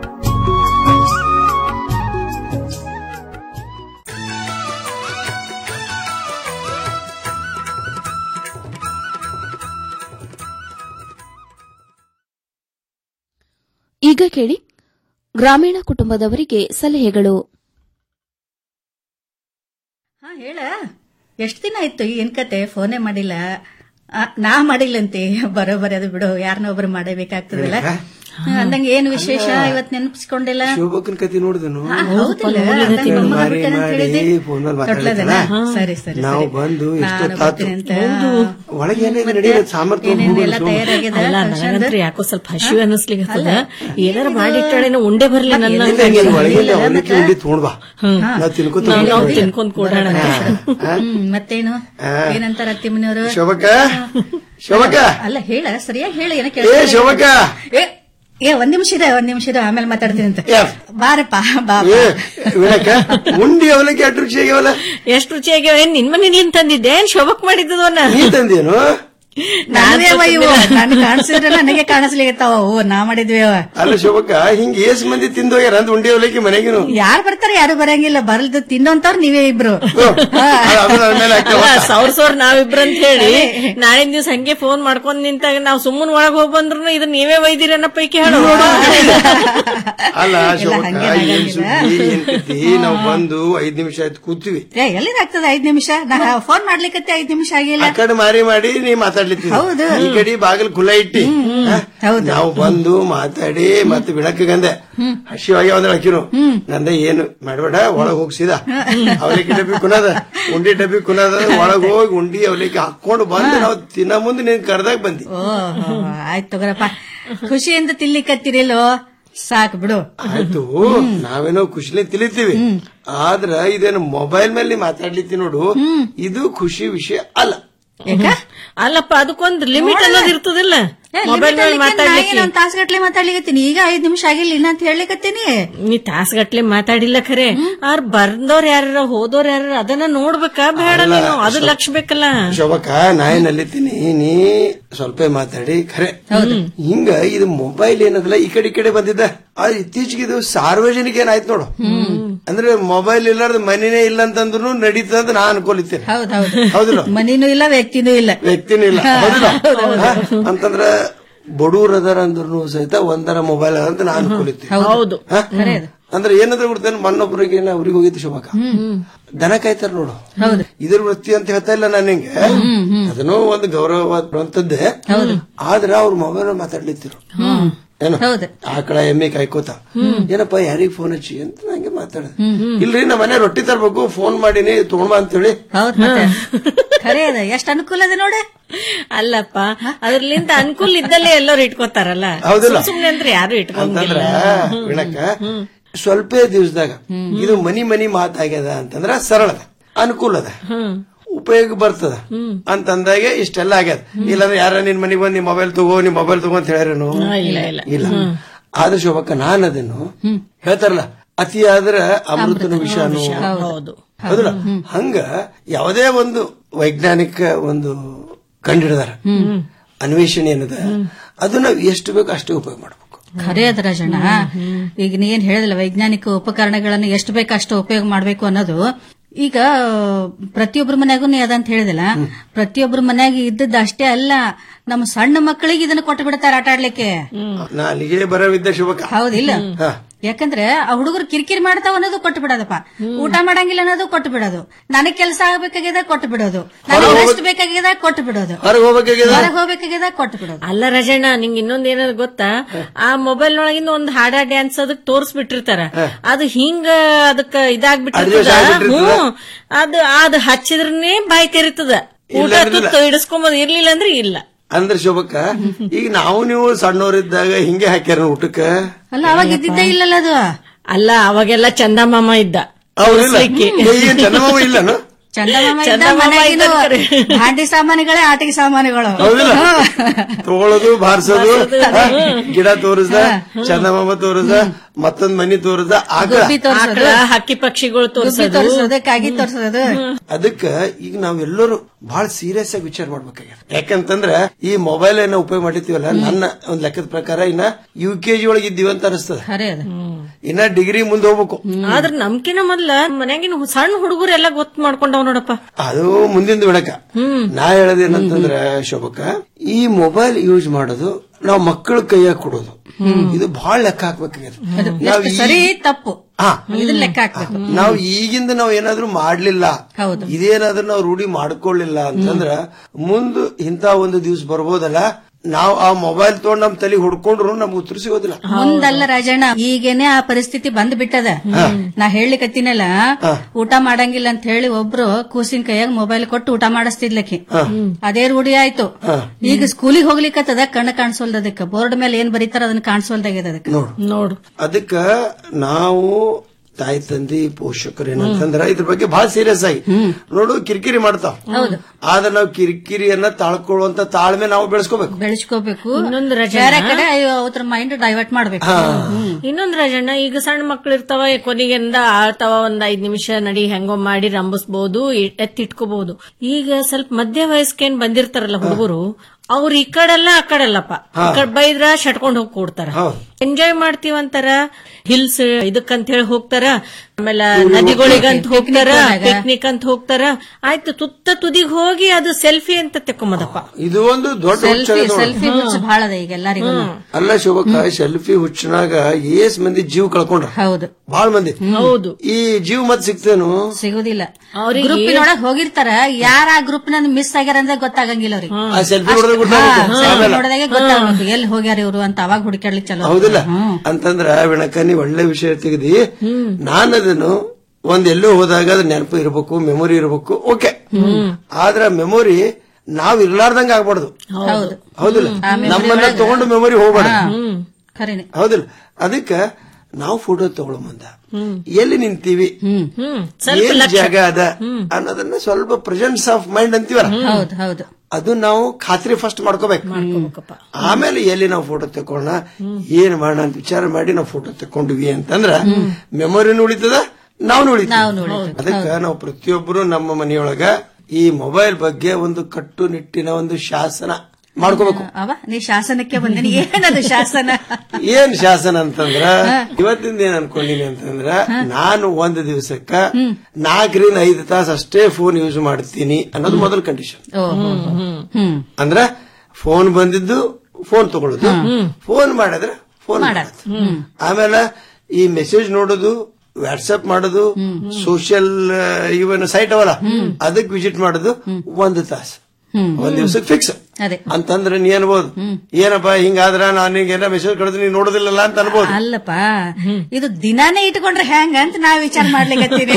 ಈಗ ಕೇಳಿ ಗ್ರಾಮೀಣ ಕುಟುಂಬದವರಿಗೆ ಸಲಹೆಗಳು ಹಾ ಹೇಳ ಎಷ್ಟ್ ದಿನ ಆಯ್ತು ಏನ್ ಕತೆ ಫೋನೇ ಮಾಡಿಲ್ಲ ಆ, ನಾ ಮಾಡಿಲ್ಲಂತೆ ಬರೋಬರಿ ಅದು ಬಿಡು ಯಾರನ್ನ ಒಬ್ರು ಮಾಡಬೇಕಾಗ್ತದಲ್ಲ ಅಂದಂಗ ಏನ್ ವಿಶೇಷ ಇವತ್ ನೆನಪಿಸ್ಕೊಂಡಿಲ್ಲ ಶಿವಭಕ್ಕನ ಕತಿ ನೋಡಿದನು ಹಾ, ಹೌದಲ್ಲ? ಅಂದಂಗ್ ಮಮ್ಮ ಮಾಡ್ಬಿಟ್ಟಾರೆ ಅಂತ ಹೇಳಿದ್ದೆ. ತೊಟ್ಲದಲ್ಲ? ಸರಿ ಸರಿ ನಾವು ಸರಿ. ಬಂದು ನಾನು ಎಷ್ಟೊತ್ತಾತು ಬರ್ತೀನಿ ಅಂತ. ಒಳಗೆ ಏನೇನು ನಡೆಯೋದು ಸಾಮರ್ಥ್ಯ ಏನೇನ್ ಎಲ್ಲ ತಯಾರಾಗ್ಯದ ಅಲ್ಲ function ನನಗಂತ್ರ ದು? ಯಾಕೋ ಸ್ವಲ್ಪ ಹಸಿವು ಅನ್ನಿಸ್ಲಿಕ್ಕೆ ಅಲ್ಲ, ಏನಾರ ಮಾಡಿಟ್ಟಾಳೇನೋ ಉಂಡೆ ಬರ್ಲಿ ನನ್ನ ಇಲ್ಲ, ಇಲ್ಲ, ಒಳಗಿಂದ ಅವಲಕ್ಕಿ ಉಂಡಿ ತಗೊಂಡ್ ಬಾ ನಾವು ತಿನ್ಕೋತ ನಾವು- ನಾವು ಹೋಗ್ತೀವಿ. ತಿನ್ಕೊಂಡ್ ಕೊಡೋಣ ಹ್ಮ್ ಮತ್ತೇನು ಏನಂತಾರ ಅತ್ತಿ ಮನೆಯವರು ಶೋಭಕ್ಕ ಶೋಭಕ್ಕ ಅಲ್ಲ ಹೇಳ ಸರಿಯಾಗಿ ಹೇಳ ಏನ ಏ ಶೋಭಕ್ಕ ಏ ಏ ಒಂದ್ ನಿಮಿಷ ಇದೆ ಒಂದ್ ನಿಮಿಷ ಇದೆ ಆಮೇಲೆ ಮಾತಾಡ್ತೀನಿ ಅಂತ ಬಾರಪ್ಪ ಬಾ ಏ ವಿನಾಯಕ ಉಂಡಿ ಅವಲಕ್ಕಿ ಅಟ್ಟು ರುಚಿ ಆಗ್ಯಾವಲ್ಲ ಎಷ್ಟು ರುಚಿಯಾಗ್ಯಾವ ಏನ್ ನಿನ್ ಮನೇಲಿ ತಂದಿದ್ದೆ ಏನ್ ಶೋಭಕ್ ಮಾಡಿದ್ದವನ್ನ ನೀ ತಂದೇನು ನಾವೇ ಅವ ಇವು ನನ್ ಕಾಣಿಸಿದ್ರೆ ನನಗೆ ಕಾಣಿಸ್ಲಿಕತ್ತಾವ ಓ ನಾ ಮಾಡಿದ್ವಿ ಅವ ಅಲ್ಲ ಶೋಭಕ್ಕ ಹಿಂಗ ಏಸ್ ಮಂದಿ ತಿಂದು ಹೋಗ್ಯಾರ ಅಂತ ಉಂಡಿ ಅವಲಿಕ್ಕೆ ಮನೆಗಿನು ಯಾರು ಬರ್ತಾರೆ ಯಾರು ಬರಂಗಿಲ್ಲ ಬರಲ್ದು ತಿನ್ನೋಂತವ್ರು ನೀವೇ ಇಬ್ರು ಅಲ್ಲ, ಸಾವಿರ ಸಾವಿರ ನಾವಿಬ್ರು ಅಂತ ಹೇಳಿ ನಾಳಿನ ದಿವ್ಸ ಹಂಗೆ ಫೋನ್ ಮಾಡ್ಕೊಂಡ್ ನಿಂತಾಗ ನಾವ್ ಸುಮ್ಮನ್ ಒಳಗ್ ಹೋಗ್ ಬಂದ್ರು ಇದನ್ನ ನೀವೇ ಒಯ್ದಿರನ್ನ ಪೈಕಿ ಹೇಳು ಅಲ್ಲ ಶೋಭಕ್ಕ ಏನ್ ಸುದ್ದಿ ಏನ್ ಕತಿ ನಾವು ಬಂದು ಐದ್ ನಿಮಿಷ ಆಯ್ತು ಕೂತೀವಿ ಏ ಎಲ್ಲಿದಾಗ್ತದ ಐದ್ ನಿಮಿಷ ನಾ ಫೋನ್ ಮಾಡ್ಲಿಕ್ಕತ್ತೆ ಐದ್ ನಿಮಿಷ ಆಗಿಲ್ಲ ಆ ಕಡೆ ಮಾರಿ ಮಾಡಿ ನೀ ಮಾತಾಡ್ಲಿತ್ತೀವಿ ಹೌದು. ಈ ಕಡೆ ಬಾಗಿಲು ಖುಲ್ಲ ಇಟ್ಟಿ ಹ? ನಾವು ಬಂದು ಮಾತಾಡಿ ಮತ್ತೆ ಬಿಡಕ್ಕಂದೆ ಹಸಿವಾಗಿ ಒಂದ್ ಹಾಕಿರು ನಂದ ಏನು ಮಾಡ್ಬೇಡ ಒಳಗ್ ಹೋಗ್ಸಿದ ಅವಲಿಕ್ಕೆ ಡಬ್ಬಿ ಕುನದ ಉಂಡಿ ಡಬ್ಬಿ ಕುನದ ಒಳಗ್ ಹೋಗಿ ಉಂಡಿ ಅವಲಿಕ್ಕೆ ಹಾಕೊಂಡು ಬಂದು ನಾವು ತಿನ್ನ ಮುಂದೆ ನೀನ್ ಕರ್ದಾಗ ಬಂದಿ ಓ ಆಯ್ತು ತಗೋರಪ್ಪ ಖುಷಿಯಿಂದ ತಿನ್ಲಿಕ್ಕತ್ತಿರಿಲ್ಲೋ ಸಾಕ್ ಬಿಡು ಆಯ್ತು ನಾವೇನೋ ಖುಷಿಲಿ ತಿಳಿತೀವಿ ಆದ್ರ ಇದೇನು ಮೊಬೈಲ್ ಮೇಲೆ ಮಾತಾಡ್ಲಿತ್ತಿ ನೋಡು ಇದು ಖುಷಿ ವಿಷಯ ಅಲ್ಲ ಅಲ್ಲಪ್ಪ ಅದಕ್ಕೊಂದು ಲಿಮಿಟ್ ಅನ್ನೋದು ಇರ್ತದಿಲ್ಲ ಮೊಬೈಲ್ ಮೇಲೆ ಮಾತಾಡ್ಲಿಕ್ಕೆ ನಾನು ತಾಸ್ಗಟ್ಲೆ ಮಾತಾಡ್ಲಿಕತ್ತೀನಿ ಈಗ ಐದ್ ನಿಮಿಷ ಆಗಿಲ್ಲ ಇನ್ನ ಅಂತ ಹೇಳಲಿಕತ್ತೀನಿ ನೀ ತಾಸ್ಗಟ್ಲೆ ಮಾತಾಡಿಲ್ಲ ಖರೆ ಆರ್ ಬಂದವ್ರ ಯಾರ ಹೋದವ್ರ ಯಾರ ಅದನ್ನ ನೋಡ್ಬೇಕಾ ಬೇಡ ಅಲ್ಲ, ನೀನು ಅದು ಶೋ- ಲಕ್ಷ ಬೇಕಲ್ಲ ಶೋಭಕ್ಕ ನಾ ಏನಲ್ಲಿತ್ತೀನಿ ನೀ ಸ್ವಲ್ಪ ಮಾತಾಡಿ ಖರೆ ಹಿಂಗ ಇದು ಮೊಬೈಲ್ ಏನದಲ್ಲ ಈ ಕಡೆ ಈ ಕಡೆ ಬಂದಿದ್ದ ಆದ್ರೆ ಇತ್ತೀಚೆಗೆ ಇದು ಸಾರ್ವಜನಿಕ ಏನಾಯ್ತು ನೋಡು ಅಂದ್ರೆ ಮೊಬೈಲ್ ಇಲ್ಲಾರ್ದ ಮನಿನೇ ಇಲ್ಲ ಅಂತಂದ್ರು ನಡೀತದ ಅಂತ ನಾ ಅನ್ಕೊಲಿತ್ತೇನೆ ಹೌದೌದು ಹೌದಿಲ್ಲ ಮನಿನೂ ಇಲ್ಲ ವ್ಯಕ್ತಿನೂ ಇಲ್ಲ ವ್ಯಕ್ತಿನೂ ಇಲ್ಲ ಹೌದಿಲ್ಲ ಹಾ? ಅಂತಂದ್ರ ಬಡೂರ್ ಅದಾರ ಅಂದ್ರೂ ಸಹಿತ ಒಂದರ ಮೊಬೈಲ್ ಅದ ಅಂತ ನಾ ಅನ್ಕೊಲಿತ್ತೀನಿ ಹೌದು ಹಾ? ಅಂದ್ರೆ ಏನಂದ್ರೆ ಬಿಡ್ತೇನೆ ಮಣ್ಣೊಬ್ಬರಿಗೆ ಊರಿಗೆ ಹೋಗಿದ್ದು ಶೋಭಕ್ಕ ದನ ಕಾಯ್ತಾರ ನೋಡು ಇದ್ರ ವೃತ್ತಿ ಅಂತ ಹೇಳ್ತಾ ಇಲ್ಲ ನಾನು ಹಿಂಗೆ ಅದನ್ನು ಒಂದು ಗೌರವವಾದಂತದ್ದೇ ಆದ್ರ ಅವ್ರ ಮೊಬೈಲ್ ಮಾತಾಡ್ಲಿತ್ತಿರು ಏನು ಆಕಳ ಎಮ್ಮೆ ಕಾಯ್ಕೋತ ಏನಪ್ಪ ಯಾರಿಗ್ ಫೋನ್ ಹಚ್ಚಿ ಅಂತ ನಂಗೆ ಮಾತಾಡ ಇಲ್ರಿ ನಮ್ಮ ಮನೆ ರೊಟ್ಟಿ ತರ್ಬೇಕು ಫೋನ್ ಮಾಡೀನಿ ತಗೊಂಬ ಅಂತೇಳಿ ಹೌದ್ ಮತ್ತೆ ಖರೆ ಅದ ಎಷ್ಟ್ ಅನುಕೂಲ ಅದ ನೋಡ ಅಲ್ಲಪ್ಪ ಅದ್ರಲಿಂದ ಅನುಕೂಲ ಇದ್ದಲ್ಲೇ ಎಲ್ಲರೂ ಇಟ್ಕೋತಾರಲ್ಲ ಹೌದಿಲ್ಲ? ಸುಮ್ ಸುಮ್ನೆ ಅಂದ್ರೆ ಯಾರು ಅಂತಂದ್ರ ಇಟ್ಕೊಂಗಿಲ್ಲ ವಿಣಕ್ಕ ಸ್ವಲ್ಪ ದಿವಸದಾಗ ಇದು ಮನಿ ಮನಿ ಮಾತಾಗ್ಯದ ಅಂತಂದ್ರ ಸರಳದ ಅನುಕೂಲದ ಉಪಯೋಗ ಬರ್ತದ ಅಂತಂದಾಗೆ ಇಷ್ಟೆಲ್ಲ ಆಗ್ಯದ ಇಲ್ಲಾಂದ್ರೆ ಯಾರ ನಿನ್ ಮನಿಗ್ ಬಂದ್ ನಿಮ್ ಮೊಬೈಲ್ ತಗೋ ನಿಮ್ ಮೊಬೈಲ್ ತಗೋ ಅಂತ ಹೇಳ್ಯಾರೇನು ಇಲ್ಲ, ಇಲ್ಲ. ಇಲ್ಲ ಆದ್ರೆ ಶೋಭಕ್ಕ ನಾನು ಅದನ್ನು ಹೇಳ್ತಾರಲ್ಲ ಅತಿಯಾದ್ರ ಅಮೃತನ ವಿಷಾನು ಹೌದು ಹೌದಲ್ಲ ಹಂಗ ಯಾವುದೇ ಒಂದು ವೈಜ್ಞಾನಿಕ ಒಂದು ಕಂಡಿಡಿದಾರ ಅನ್ವೇಷಣೆ ಏನದ ಅದು ನಾವು ಎಷ್ಟು ಬೇಕು ಅಷ್ಟೇ ಉಪಯೋಗ ಮಾಡ್ಬೇಕು ಖರೆ ಅದ ರಾಜಣ್ಣ ಈಗ ನೀ ಏನ್ ಹೇಳಿದಲ್ಲ ವೈಜ್ಞಾನಿಕ ಉಪಕರಣಗಳನ್ನು ಎಷ್ಟು ಬೇಕು ಅಷ್ಟು ಉಪಯೋಗ ಮಾಡ್ಬೇಕು ಅನ್ನೋದು ಈಗ ಪ್ರತಿಯೊಬ್ಬರ ಮನ್ಯಾಗೂ ನೀ ಅದಂತ ಹೇಳಿದಿಲ್ಲ ಪ್ರತಿಯೊಬ್ಬರ ಮನ್ಯಾಗ ಇದ್ದದ್ದು ಅಷ್ಟೇ ಅಲ್ಲ ನಮ್ಮ ಸಣ್ಣ ಮಕ್ಕಳಿಗೆ ಇದನ್ನ ಕೊಟ್ಟು ಬಿಡ್ತಾರ ಆಟ ಆಡ್ಲಿಕ್ಕೆ ನಾ ಅಲ್ಲಿಗೆ ಬರವಿದ್ದ ಶುಭಕ ಹೌದಿಲ್ಲ ಹಾ. ಯಾಕಂದ್ರೆ ಆ ಹುಡುಗರು ಕಿರಿಕಿರಿ ಮಾಡ್ತಾವ ಅನ್ನೋದು ಕೊಟ್ಟು ಬಿಡೋದಪ್ಪ ಊಟ ಮಾಡಂಗಿಲ್ಲ ಅನ್ನೋದು ಕೊಟ್ಟು ಬಿಡೋದು ನನಗ್ ಕೆಲಸ ಆಗ್ಬೇಕಾಗ್ಯದ ಕೊಟ್ಟು ಬಿಡೋದು ನನಗೆ ರೆಸ್ಟ್ ಬೇಕಾಗ್ಯದ ಕೊಟ್ಟು ಬಿಡೋದು ಹೊರಗೆ ಹೋಗ್ಬೇಕಾಗ್ಯದ ಹೊರಗೆ ಹೋಗ್ಬೇಕಾಗ್ಯದ ಕೊಟ್ಟು ಬಿಡೋದು ಅಲ್ಲ ರಜಣ್ಣ ನಿಂಗ್ ಇನ್ನೊಂದ್ ಏನಾದ್ರು ಗೊತ್ತಾ ಆ ಮೊಬೈಲ್ ನೊಳಗಿಂದ ಒಂದ್ ಹಾಡ ಡ್ಯಾನ್ಸ್ ಅದಕ್ ತೋರ್ಸ್ಬಿಟ್ಟಿರ್ತಾರ ಅದು ಹಿಂಗ ಅದಕ್ಕ ಇದಾಗ್ಬಿಟ್ಟಿರ್ತದ Adjust ಆಗ್ಬಿಟ್ಟಿರ್ತದ. ಹ್ಮ್ ಅದು ಅದು ಹಚ್ಚಿದ್ರನೇ ಬಾಯಿ ತೆರಿತದ ಊಟ ಇಲ್ಲ ಅಂದ್ರೆ ತುತ್ತು ಇಡಿಸ್ಕೊಂಬದ್ ಇರ್ಲಿಲ್ಲ ಅಂದ್ರೆ ಇಲ್ಲ ಅಂದ್ರೆ ಶೋಭಕ್ಕ ಈಗ ನಾವು ನೀವು ಸಣ್ಣವರಿದ್ದಾಗ ಹಿಂಗೆ ಹಾಕ್ಯಾರ ಊಟಕ್ಕ ಅಲ್ಲ ಅವಾಗ ಇದ್ದಿದ್ದೇ ಇಲ್ಲಲ್ಲ ಅದು ಅಲ್ಲ ಅವಾಗೆಲ್ಲ ಚಂದಮಾಮ ಇದ್ದ ಹೌದಿಲ್ಲ ತೋರ್ಸ್ಲಿಕ್ಕೆ. ಈಗ ಚಂದಮಾಮ ಇಲ್ಲನು ಚಂದಮಾಮ ಇದ್ದ ಚಂದಮಾಮ ಮನೆಗಿನ ಇದ್ದ ಕರೆ. ಭಾಂಡಿ ಸಾಮಾನುಗಳೇ ಆಟಿಕೆ ಸಾಮಾನುಗಳು ಹೌದಿಲ್ಲ ತಗೊಳ್ಳೋದು ಬಾರ್ಸೋದು ಹಾ, ಗಿಡ ತೋರಿಸ್ದ ಚಂದಮಾಮ ತೋರಿಸ್ದ ಮತ್ತೊಂದ್ ಮನಿ ತೋರಿಸ್ದ ಆಕಳ ಗುಬ್ಬಿ ತೋರ್ಸೋದು ಆಕಳ, ಹಕ್ಕಿ ಪಕ್ಷಿಗಳು ಗುಬ್ಬಿ ತೋರ್ಸೋದು ತೋರ್ಸೋದು ಕಾಗಿ ತೋರ್ಸೋದು ಅದಕ್ಕ ಈಗ ನಾವೆಲ್ಲರೂ ಬಹಳ ಸೀರಿಯಸ್ ಆಗಿ ವಿಚಾರ ಮಾಡ್ಬೇಕಾಗ್ಯದ ಯಾಕಂತಂದ್ರ ಈ ಮೊಬೈಲ್ ಏನ ಉಪಯೋಗ ಮಾಡಿರ್ತೀವಲ್ಲ ನನ್ನ ಒಂದ್ ಲೆಕ್ಕದ ಪ್ರಕಾರ ಇನ್ನ ಯು ಕೆ ಜಿ ಒಳಗೆ ಇದ್ದೀವಿ ಅಂತ ಅನಿಸ್ತದ ಖರೆ ಅದ ಇನ್ನ ಡಿಗ್ರಿ ಮುಂದೆ ಹೋಗ್ಬೇಕು ಆದ್ರ ನಮ್ಕಿನ ಮೊದ್ಲ ಮನ್ಯಾಗಿನ ಸಣ್ಣ ಹುಡುಗರು ಎಲ್ಲ ಗೊತ್ತು ಮಾಡ್ಕೊಂಡವ್ ನೋಡಪ್ಪ ಅದು ಮುಂದಿನ ಬಿಡಕ ನಾ ಹೇಳೋದೇನಂತಂದ್ರ ಶೋಭಕ್ಕ ಈ ಮೊಬೈಲ್ ಯೂಸ್ ಮಾಡೋದು ನಾವು ಮಕ್ಕಳ ಕೈಯಾಗ ಕೊಡೋದು ಇದು ಬಹಳ ಲೆಕ್ಕ ಹಾಕ್ಬೇಕಾಗ್ಯದ ನಾವ್ ಎಷ್ಟು ಈ- ಸರಿ ತಪ್ಪು ಹಾ. ಇದನ್ನ ಲೆಕ್ಕ ಹಾಕ್ಬೇಕು ನಾವು ಈಗಿಂದ ನಾವ್ ಏನಾದ್ರೂ ಮಾಡ್ಲಿಲ್ಲ ಹೌದು. ಇದೇನಾದ್ರೂ ನಾವು ರೂಢಿ ಮಾಡ್ಕೊಳ್ಳಿಲ್ಲ ಅಂತಂದ್ರ ಮುಂದ್ ಇಂತ ಒಂದು ದಿವ್ಸ ಬರ್ಬೋದಲ್ಲ ನಾವು ಆ ಮೊಬೈಲ್ ತಗೊಂಡ್ ನಮ್ ತಲೆ ಹುಡ್ಕೊಂಡ್ರು ನಮ್ಗೆ ಉತ್ತರ ಸಿಗೋದಿಲ್ಲ ಮುಂದಲ್ಲ ರಾಜಣ್ಣ ಈಗೇನೆ ಆ ಪರಿಸ್ಥಿತಿ ಬಂದ್ ಬಿಟ್ಟದ ನಾ ಹೇಳಲಿಕತ್ತೀನಲ್ಲ ಊಟ ಮಾಡಂಗಿಲ್ಲ ಅಂತ ಹೇಳಿ ಒಬ್ರು ಕೂಸಿನ ಕೈಯಾಗ ಮೊಬೈಲ್ ಕೊಟ್ಟು ಊಟ ಮಾಡಿಸ್ತಿದ್ಲಕ್ಕಿ ಅದೇ ರೂಢಿ ಆಯ್ತು ಈಗ ಸ್ಕೂಲಿಗೆ ಹೋಗ್ಲಿಕ್ಕತ್ತದ ಕಣ್ಣು ಕಾಣಿಸೋಲ್ದ ಅದಕ್ಕ ಬೋರ್ಡ್ ಮೇಲೆ ಏನ್ ಬರೀತಾರ ಅದನ್ನ ಕಾಣಿಸೋಲ್ದಾಗ್ಯದ ಅದಕ್ಕೆ ನೋಡು ನೋಡು ಅದಕ್ಕ ನಾವು ತಾಯಿ ತಂದಿ ಪೋಷಕರು ಏನಂತಂದ್ರ ಇದ್ರ ಬಗ್ಗೆ ಬಹಳ ಸೀರಿಯಸ್ ಆಗಿ ನೋಡು ಕಿರಿಕಿರಿ ಮಾಡ್ತಾವ ಆದ್ರೆ ನಾವು ಕಿರಿಕಿರಿಯನ್ನ ತಾಳ್ಕೊಳ್ಳುವಂತ ತಾಳ್ಮೆ ನಾವು ಬೆಳೆಸ್ಕೋಬೇಕು ಬೆಳೆಸ್ಕೋಬೇಕು ಇನ್ನೊಂದು ರಜೆ ಬೇರೆ ಕಡೆ ಅವ್ರ ಮೈಂಡ್ ಡೈವರ್ಟ್ ಮಾಡ್ಬೇಕು ಇನ್ನೊಂದ್ ರಾಜಣ್ಣ ಈಗ ಸಣ್ಣ ಮಕ್ಳು ಇರ್ತಾವ ಕೊನೆಗೆಂದ ಆಳ್ತಾವ ಒಂದ್ ಐದ್ ನಿಮಿಷ ನಡಿ ಹೆಂಗೋ ಮಾಡಿ ರಂಬಿಸ್ಬಹುದು ಎತ್ತಿಟ್ಕೋಬಹುದು ಈಗ ಸ್ವಲ್ಪ ಮಧ್ಯ ವಯಸ್ಕೇನ್ ಬಂದಿರ್ತಾರಲ್ಲ ಹುಡುಗರು ಅವ್ರು ಈ ಕಡೆಲ್ಲ ಆ ಕಡೆಲ್ಲಪ್ಪ ಈ ಕಡೆ ಬೈದ್ರ ಶಟ್ಕೊಂಡ್ ಹೋಗಿ ಕೊಡ್ತಾರ ಎಂಜಾಯ್ ಮಾಡ್ತೀವಂತಾರ ಹಿಲ್ಸ್ ಇದಕ್ಕಂತ ಹೇಳಿ ಹೋಗ್ತಾರ ಆಮೇಲೆ ನದಿಗಳಿಗಂತ ಹೋಗ್ತಾರ ಪಿಕ್ನಿಕ್ ಅಂತ ಹೋಗ್ತಾರ ಆಯ್ತು ತುತ್ತ ತುದಿಗ್ ಹೋಗಿ ಅದು ಸೆಲ್ಫಿ ಅಂತ ತೆಕ್ಕೊಂಬದಪ್ಪ ಇದು ಒಂದು ದೊಡ್ಡ ಹುಚ್ಚ ಸೆಲ್ಫಿ ನೋಡು. ಸೆಲ್ಫಿ ಹುಚ್ಚು ಬಹಳ ಅದ ಈಗ ಎಲ್ಲರಿಗೂ ಅಲ್ಲ ಶೋಭಕ್ಕ ಸೆಲ್ಫಿ ಹುಚ್ಚನಾಗ ಏಸ್ ಮಂದಿ ಜೀವ ಕಳ್ಕೊಂಡ್ರ ಹೌದು ಬಹಳ ಮಂದಿ ಹೌದು ಈ ಜೀವ ಮತ್ ಸಿಗ್ತೇನು ಸಿಗುದಿಲ್ಲ ಅವ್ರಿಗೆ- ಗ್ರೂಪಿನೊಳಗ್ ಹೋಗಿರ್ತಾರ ಯಾರ ಆ ಗ್ರೂಪ್ ಮಿಸ್ ಆಗ್ಯಾರ ಅಂದ್ರೆ ಗೊತ್ತಾಗಂಗಿಲ್ಲ ಅವ್ರಿಗೆ ಆ selfie ನೋಡಿದ್ರೆ ಗೊತ್ತಾಗುತ್ತೆ. ಆಮೇಲೆ- ನೋಡಿದಾಗೆ ಗೊತ್ತಾಗಬೇಕು ಎಲ್ಲಿ ಹೋಗ್ಯಾರ ಇವರು ಅಂತ ಅವಾಗ ಹುಡುಕಾಡ್ಲಿಕ್ಕೆ ಚಲೋ ಹೌದಿಲ್ಲ ಅಂತಂದ್ರ ವಿಣಕ ನೀ ಒಳ್ಳೆ ವಿಷಯ ತೆಗೆದಿ ನಾನು ಅದನ್ನು ಒಂದ್ ಎಲ್ಲೋ ಹೋದಾಗ ಅದ್ ನೆನಪು ಇರಬೇಕು ಮೆಮೊರಿ ಇರಬೇಕು ಓಕೆ ಆದ್ರ ಮೆಮೊರಿ ನಾವ್ ಇರ್ಲಾರ್ದಂಗ ಆಗ್ಬಾರ್ದು ಹೌದು ಹೌದಿಲ್ಲ ಆ memory ನಮ್ಮನ್ನ ಒಳಗ- ತಗೊಂಡು ಮೆಮೊರಿ ಹೋಗ್ಬಾರ್ದು ಖರೇನೆ ಹೌದಿಲ್ಲ ಅದಕ್ಕ ನಾವು ಫೋಟೋ ತಗೊಳ್ಳೋ ಮುಂದ ಎಲ್ಲಿ ನಿಂತೀವಿ ಸ್ವಲ್ಪ ಏನ್ ಲಕ್ಷ್ಯ. ಜಾಗ ಅದ ಅನ್ನೋದನ್ನ ಸ್ವಲ್ಪ ಪ್ರೆಸೆನ್ಸ್ ಆಫ್ ಮೈಂಡ್ ಅಂತೀವಲ್ಲ ಹೌದು ಹೌದು ಅದು ನಾವು ಖಾತ್ರಿ ಫಸ್ಟ್ ಮಾಡ್ಕೋಬೇಕು ಆಮೇಲೆ ಎಲ್ಲಿ ನಾವು ಫೋಟೋ ತಕೊಳ್ಳೋಣ ಏನ್ ಮಾಡೋಣ ಅಂತ ವಿಚಾರ ಮಾಡಿ ನಾವು ಫೋಟೋ ತಕೊಂಡ್ವಿ ಅಂತಂದ್ರ ಮೆಮೊರಿನೂ ಉಳಿತದ ನಾವು ಉಳಿತೀವಿ ಅದಕ್ಕ ನಾವು ಪ್ರತಿಯೊಬ್ಬರು ನಮ್ಮ ಮನೆಯೊಳಗ ಈ ಮೊಬೈಲ್ ಬಗ್ಗೆ ಒಂದು ಕಟ್ಟುನಿಟ್ಟಿನ ಒಂದು ಶಾಸನ ಮಾಡ್ಕೋಬೇಕು ಅವ ನೀ ಶಾಸನಕ್ಕೆ ಬಂದಿನಿ ಏನದು ಶಾಸನ ಏನ್ ಶಾಸನ ಅಂತಂದ್ರ ಇವತ್ತಿಂದ ಏನ್ ಅನ್ಕೊಂಡಿನಿ ಅಂತಂದ್ರ ನಾನು ಒಂದ್ ದಿವಸಕ್ಕ ನಾಲ್ಕರಿಂದ ಐದು ತಾಸು ಅಷ್ಟೇ ಫೋನ್ ಯೂಸ್ ಮಾಡ್ತೀನಿ ಅನ್ನೋದು ಮೊದಲ ಕಂಡೀಷನ್ ಓ ಹ್ಮ್ ಅಂದ್ರ ಫೋನ್ ಬಂದಿದ್ದು ಫೋನ್ ತಗೊಳ್ಳೋದು ಫೋನ್ ಮಾಡಿದ್ರೆ ಫೋನ್ ಮಾಡೋದು ಆಮೇಲೆ ಈ ಮೆಸೇಜ್ ನೋಡೋದು ವಾಟ್ಸ್ಆಪ್ ಮಾಡೋದು ಸೋಷಿಯಲ್ ಇವನ್ ಸೈಟ್ ಅವಲ್ಲ ಅದಕ್ಕೆ ವಿಸಿಟ್ ಮಾಡೋದು ಒಂದು ತಾಸು ಒಂದ್ ದಿವ್ಸಕ್ಕೆ ಫಿಕ್ಸ್ ಅದೇ ಅಂತಂದ್ರೆ ನೀ ಅನ್ಬೋದು ಏನಪ್ಪ ಹಿಂಗಾದ್ರ ನಾನು ಹಿಂಗೇನ ಮೆಸೇಜ್ ಕಳೆದು ನೀನ್ ನೋಡೋದಿಲ್ಲಲ್ಲ ಅಂತ ಅನ್ಬೋದು ಅಲ್ಲಪ್ಪ ಇದು ದಿನಾನೇ ಇಟ್ಕೊಂಡ್ರೆ ಹೆಂಗ ಅಂತ ನಾ ವಿಚಾರ ಮಾಡ್ಲಿಕತ್ತೀನಿ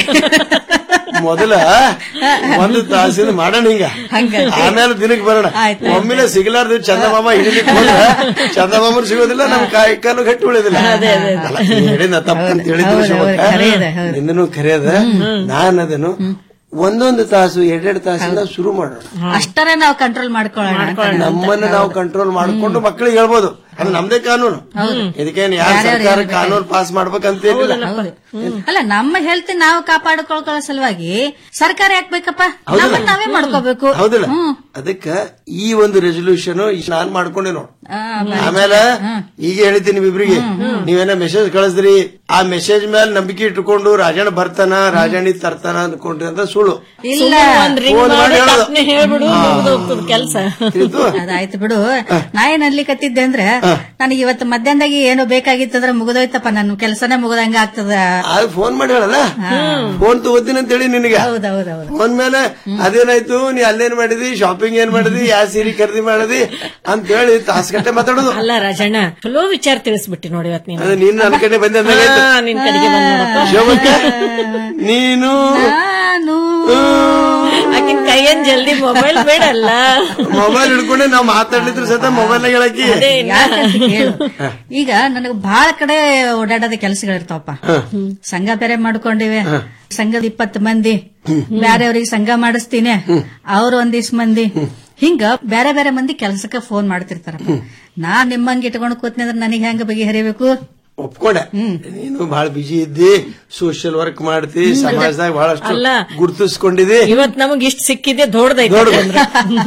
ಮೊದಲ ಒಂದು ತಾಸಿನ ಮಾಡೋಣ ಹಿಂಗ ಆಮೇಲೆ ದಿನಕ್ಕೆ ಬರೋಣ ಒಮ್ಮೆಲೆ ಸಿಗಲಾರ್ದು ಚಂದಮಾಮ ಹಿಡಿಲಿಕ್ಕೆ ಹೋದ್ರೆ ಚಂದಮಾಮ ಸಿಗೋದಿಲ್ಲ ನಮ್ ಕಾಯಿ ಕಾಲು ಗಟ್ಟಿ ಉಳಿಯೋದಿಲ್ಲ ಅಲ್ಲ, ನೀ ಹೇಳಿದ ತಪ್ಪಂತ ಹೇಳಿದ್ರು ಶಿವಕ್ಕ ನಿಂದನು ಕರೆಯದ ನಾನು ಅದನ್ನು ಒಂದೊಂದು ತಾಸು ಎರಡೆರಡು ತಾಸಿಂದ ಶುರು ಮಾಡೋಣ ಅಷ್ಟರ ನಾವು ಕಂಟ್ರೋಲ್ ಮಾಡ್ಕೊಳ್ಳೋಣ ಅಂತ. ನಮ್ಮನ್ನ ನಾವು ಕಂಟ್ರೋಲ್ ಮಾಡ್ಕೊಂಡು ಮಕ್ಕಳಿಗೆ ಹೇಳ್ಬೋದು ಅದು ನಮ್ದೇ ಕಾನೂನು ಇದಕ್ಕೇನು ಯಾರು ಯಾರ್ಯಾರು ಸರ್ಕಾರ ಏನ್ ಕಾನೂನು ಪಾಸ್ ಮಾಡ್ಬೇಕಂತ ಏನಿಲ್ಲ ಹೌದು. ಅಲ್ಲ ನಮ್ಮ ಹೆಲ್ತ್ ನಾವು ಕಾಪಾಡಿಕೊಳ್ಳೋ ಸಲುವಾಗಿ ಸರ್ಕಾರ ಯಾಕ್ಬೇಕಪ್ಪ ನಮ್ಮನ್ನ ನಾವೇ ಮಾಡ್ಕೋಬೇಕು ಹೌದಿಲ್ಲ ಅದಕ್ಕ ಈ ಒಂದು ರೆಸೊಲ್ಯೂಷನ್ ನಾನ್ ಮಾಡ್ಕೊಂಡೆ ನೋಡು ಆ, ಆಮೇಲೆ ಈಗ ಹೇಳಿದ್ದೀನಿ ಇಬ್ರಿಗೆ ನೀವೇನ ಮೆಸೇಜ್ ಕಳಿಸ್ರಿ ಆ ಮೆಸೇಜ್ ಮೇಲೆ ನಂಬಿಕೆ ಇಟ್ಕೊಂಡು ರಾಜಣ್ಣ ಬರ್ತಾನ ರಾಜಣ್ಣಿ ತರ್ತಾನ ಅನ್ಕೊಂಡ್ರಿ ಅಂತ ಸುಳ್ಳು ಇಲ್ಲ ಒಂದ್ ರಿಂಗ್ ಫೋನ್ ಮಾಡಿ ಮಾಡಿ ಹೇಳೋದು. ತಕ್ಷಣ ಹೇಳ್ಬಿಡು ಮುಗ್ದೋಗ್ತದ ಕೆಲ್ಸ ಅದಾಯ್ತು ಬಿಡು ನಾ ಏನ್ ಅನ್ಲಿಕತ್ತಿದ್ದೆ ಅಂದ್ರೆ ನನಗೆ ಇವತ್ತು ಮಧ್ಯಾಹ್ನದಾಗ ಏನೋ ಬೇಕಾಗಿತ್ತಂದ್ರೆ ಮುಗಿದೋಯ್ತಪ್ಪ ನನ್ನ ಕೆಲಸನೇ ಮುಗದಂಗ ಆಗ್ತದ ಅದು ಫೋನ್ ಮಾಡಿ ಹೇಳಲ್ಲ ಫೋನ್ ತಗೋತೀನಿ ಅಂತ ಹೇಳಿ ನಿನಗೆ ಹೌದೌದೌದು ಫೋನ್ ಮೇಲೆ ಅದೇನಾಯ್ತು ನೀ ಅಲ್ಲೇನ್ ಮಾಡಿದಿ ಶಾಪಿಂಗ್ ಏನ್ ಮಾಡಿದಿ ಯಾವ ಸೀರೆ ಖರೀದಿ ಮಾಡಿದಿ ಅಂತ ಹೇಳಿ ತಾಸ್ಗಟ್ಟೆ ಮಾತಾಡೋದು ಅಲ್ಲ ರಾಜಣ್ಣ ಚಲೋ ವಿಚಾರ ತಿಳಿಸ್ಬಿಟ್ಟಿ ನೋಡಿ ಇವತ್ ನೀನು ಅದು ನೀನ್ ನನ್ನ ಕಡೆ ಬಂದ ಹಾ, ನಿನ್ ಕಡೆಗೆ ಬಂದ್ ನೋಡಪ್ಪ. ಶೋಭಕ್ಕ ನೀನು ನಾನು ಆಕಿನ್ ಕೈಯನ್ ಜಲ್ದಿ ಮೊಬೈಲ್ ಬೇಡಲ್ಲ ಮೊಬೈಲ್ ಹಿಡ್ಕೊಂಡೆ ನಾವ್ ಮಾತಾಡ್ಲಿದ್ರು ಸತ ಮೊಬೈಲ್ ಹೇಳಕಿ ಯಾಕಂತ ಕೇಳು ಈಗ ನನಗೆ ಬಹಳ ಕಡೆ ಓಡಾಡೋದ ಕೆಲಸಗಳಿರ್ತಾವಪ್ಪ ಸಂಘ ಬೇರೆ ಮಾಡ್ಕೊಂಡಿವೆ ಸಂಘದ ಇಪ್ಪತ್ತು ಮಂದಿ ಬ್ಯಾರೆಯವ್ರಿಗೆ ಸಂಘ ಮಾಡಿಸ್ತೀನಿ ಅವ್ರು ಒಂದಿಸ್ ಮಂದಿ ಹಿಂಗ ಬೇರೆ ಬೇರೆ ಮಂದಿ ಕೆಲಸಕ್ಕೆ ಫೋನ್ ಮಾಡ್ತಿರ್ತಾರಪ್ಪ ನಾ ನಿಮ್ಮಂಗ್ ಇಟ್ಕೊಂಡು ಕೂತ್ನಿ ಅಂದ್ರೆ ನನಗೆ ಹೆಂಗ ಬಗೆಹರಿಬೇಕು ಒಪ್ಕೊಂಡೆ ನೀನು ಬಹಳ ಬಿಜಿ ಇದ್ದಿ ಸೋಷಿಯಲ್ ವರ್ಕ್ ಮಾಡ್ತಿ ಸಮಾಜದಾಗ ಬಹಳಷ್ಟು ಅಲ್ಲ. ಗುರ್ತಿಸ್ಕೊಂಡಿದಿ ಇವತ್ ನಮಗ್ ಇಷ್ಟ ಸಿಕ್ಕಿದೆ ದೊಡ್ಡದೈತೆ ದೊಡ್ಡದು. ಅಂದ್ರೆ.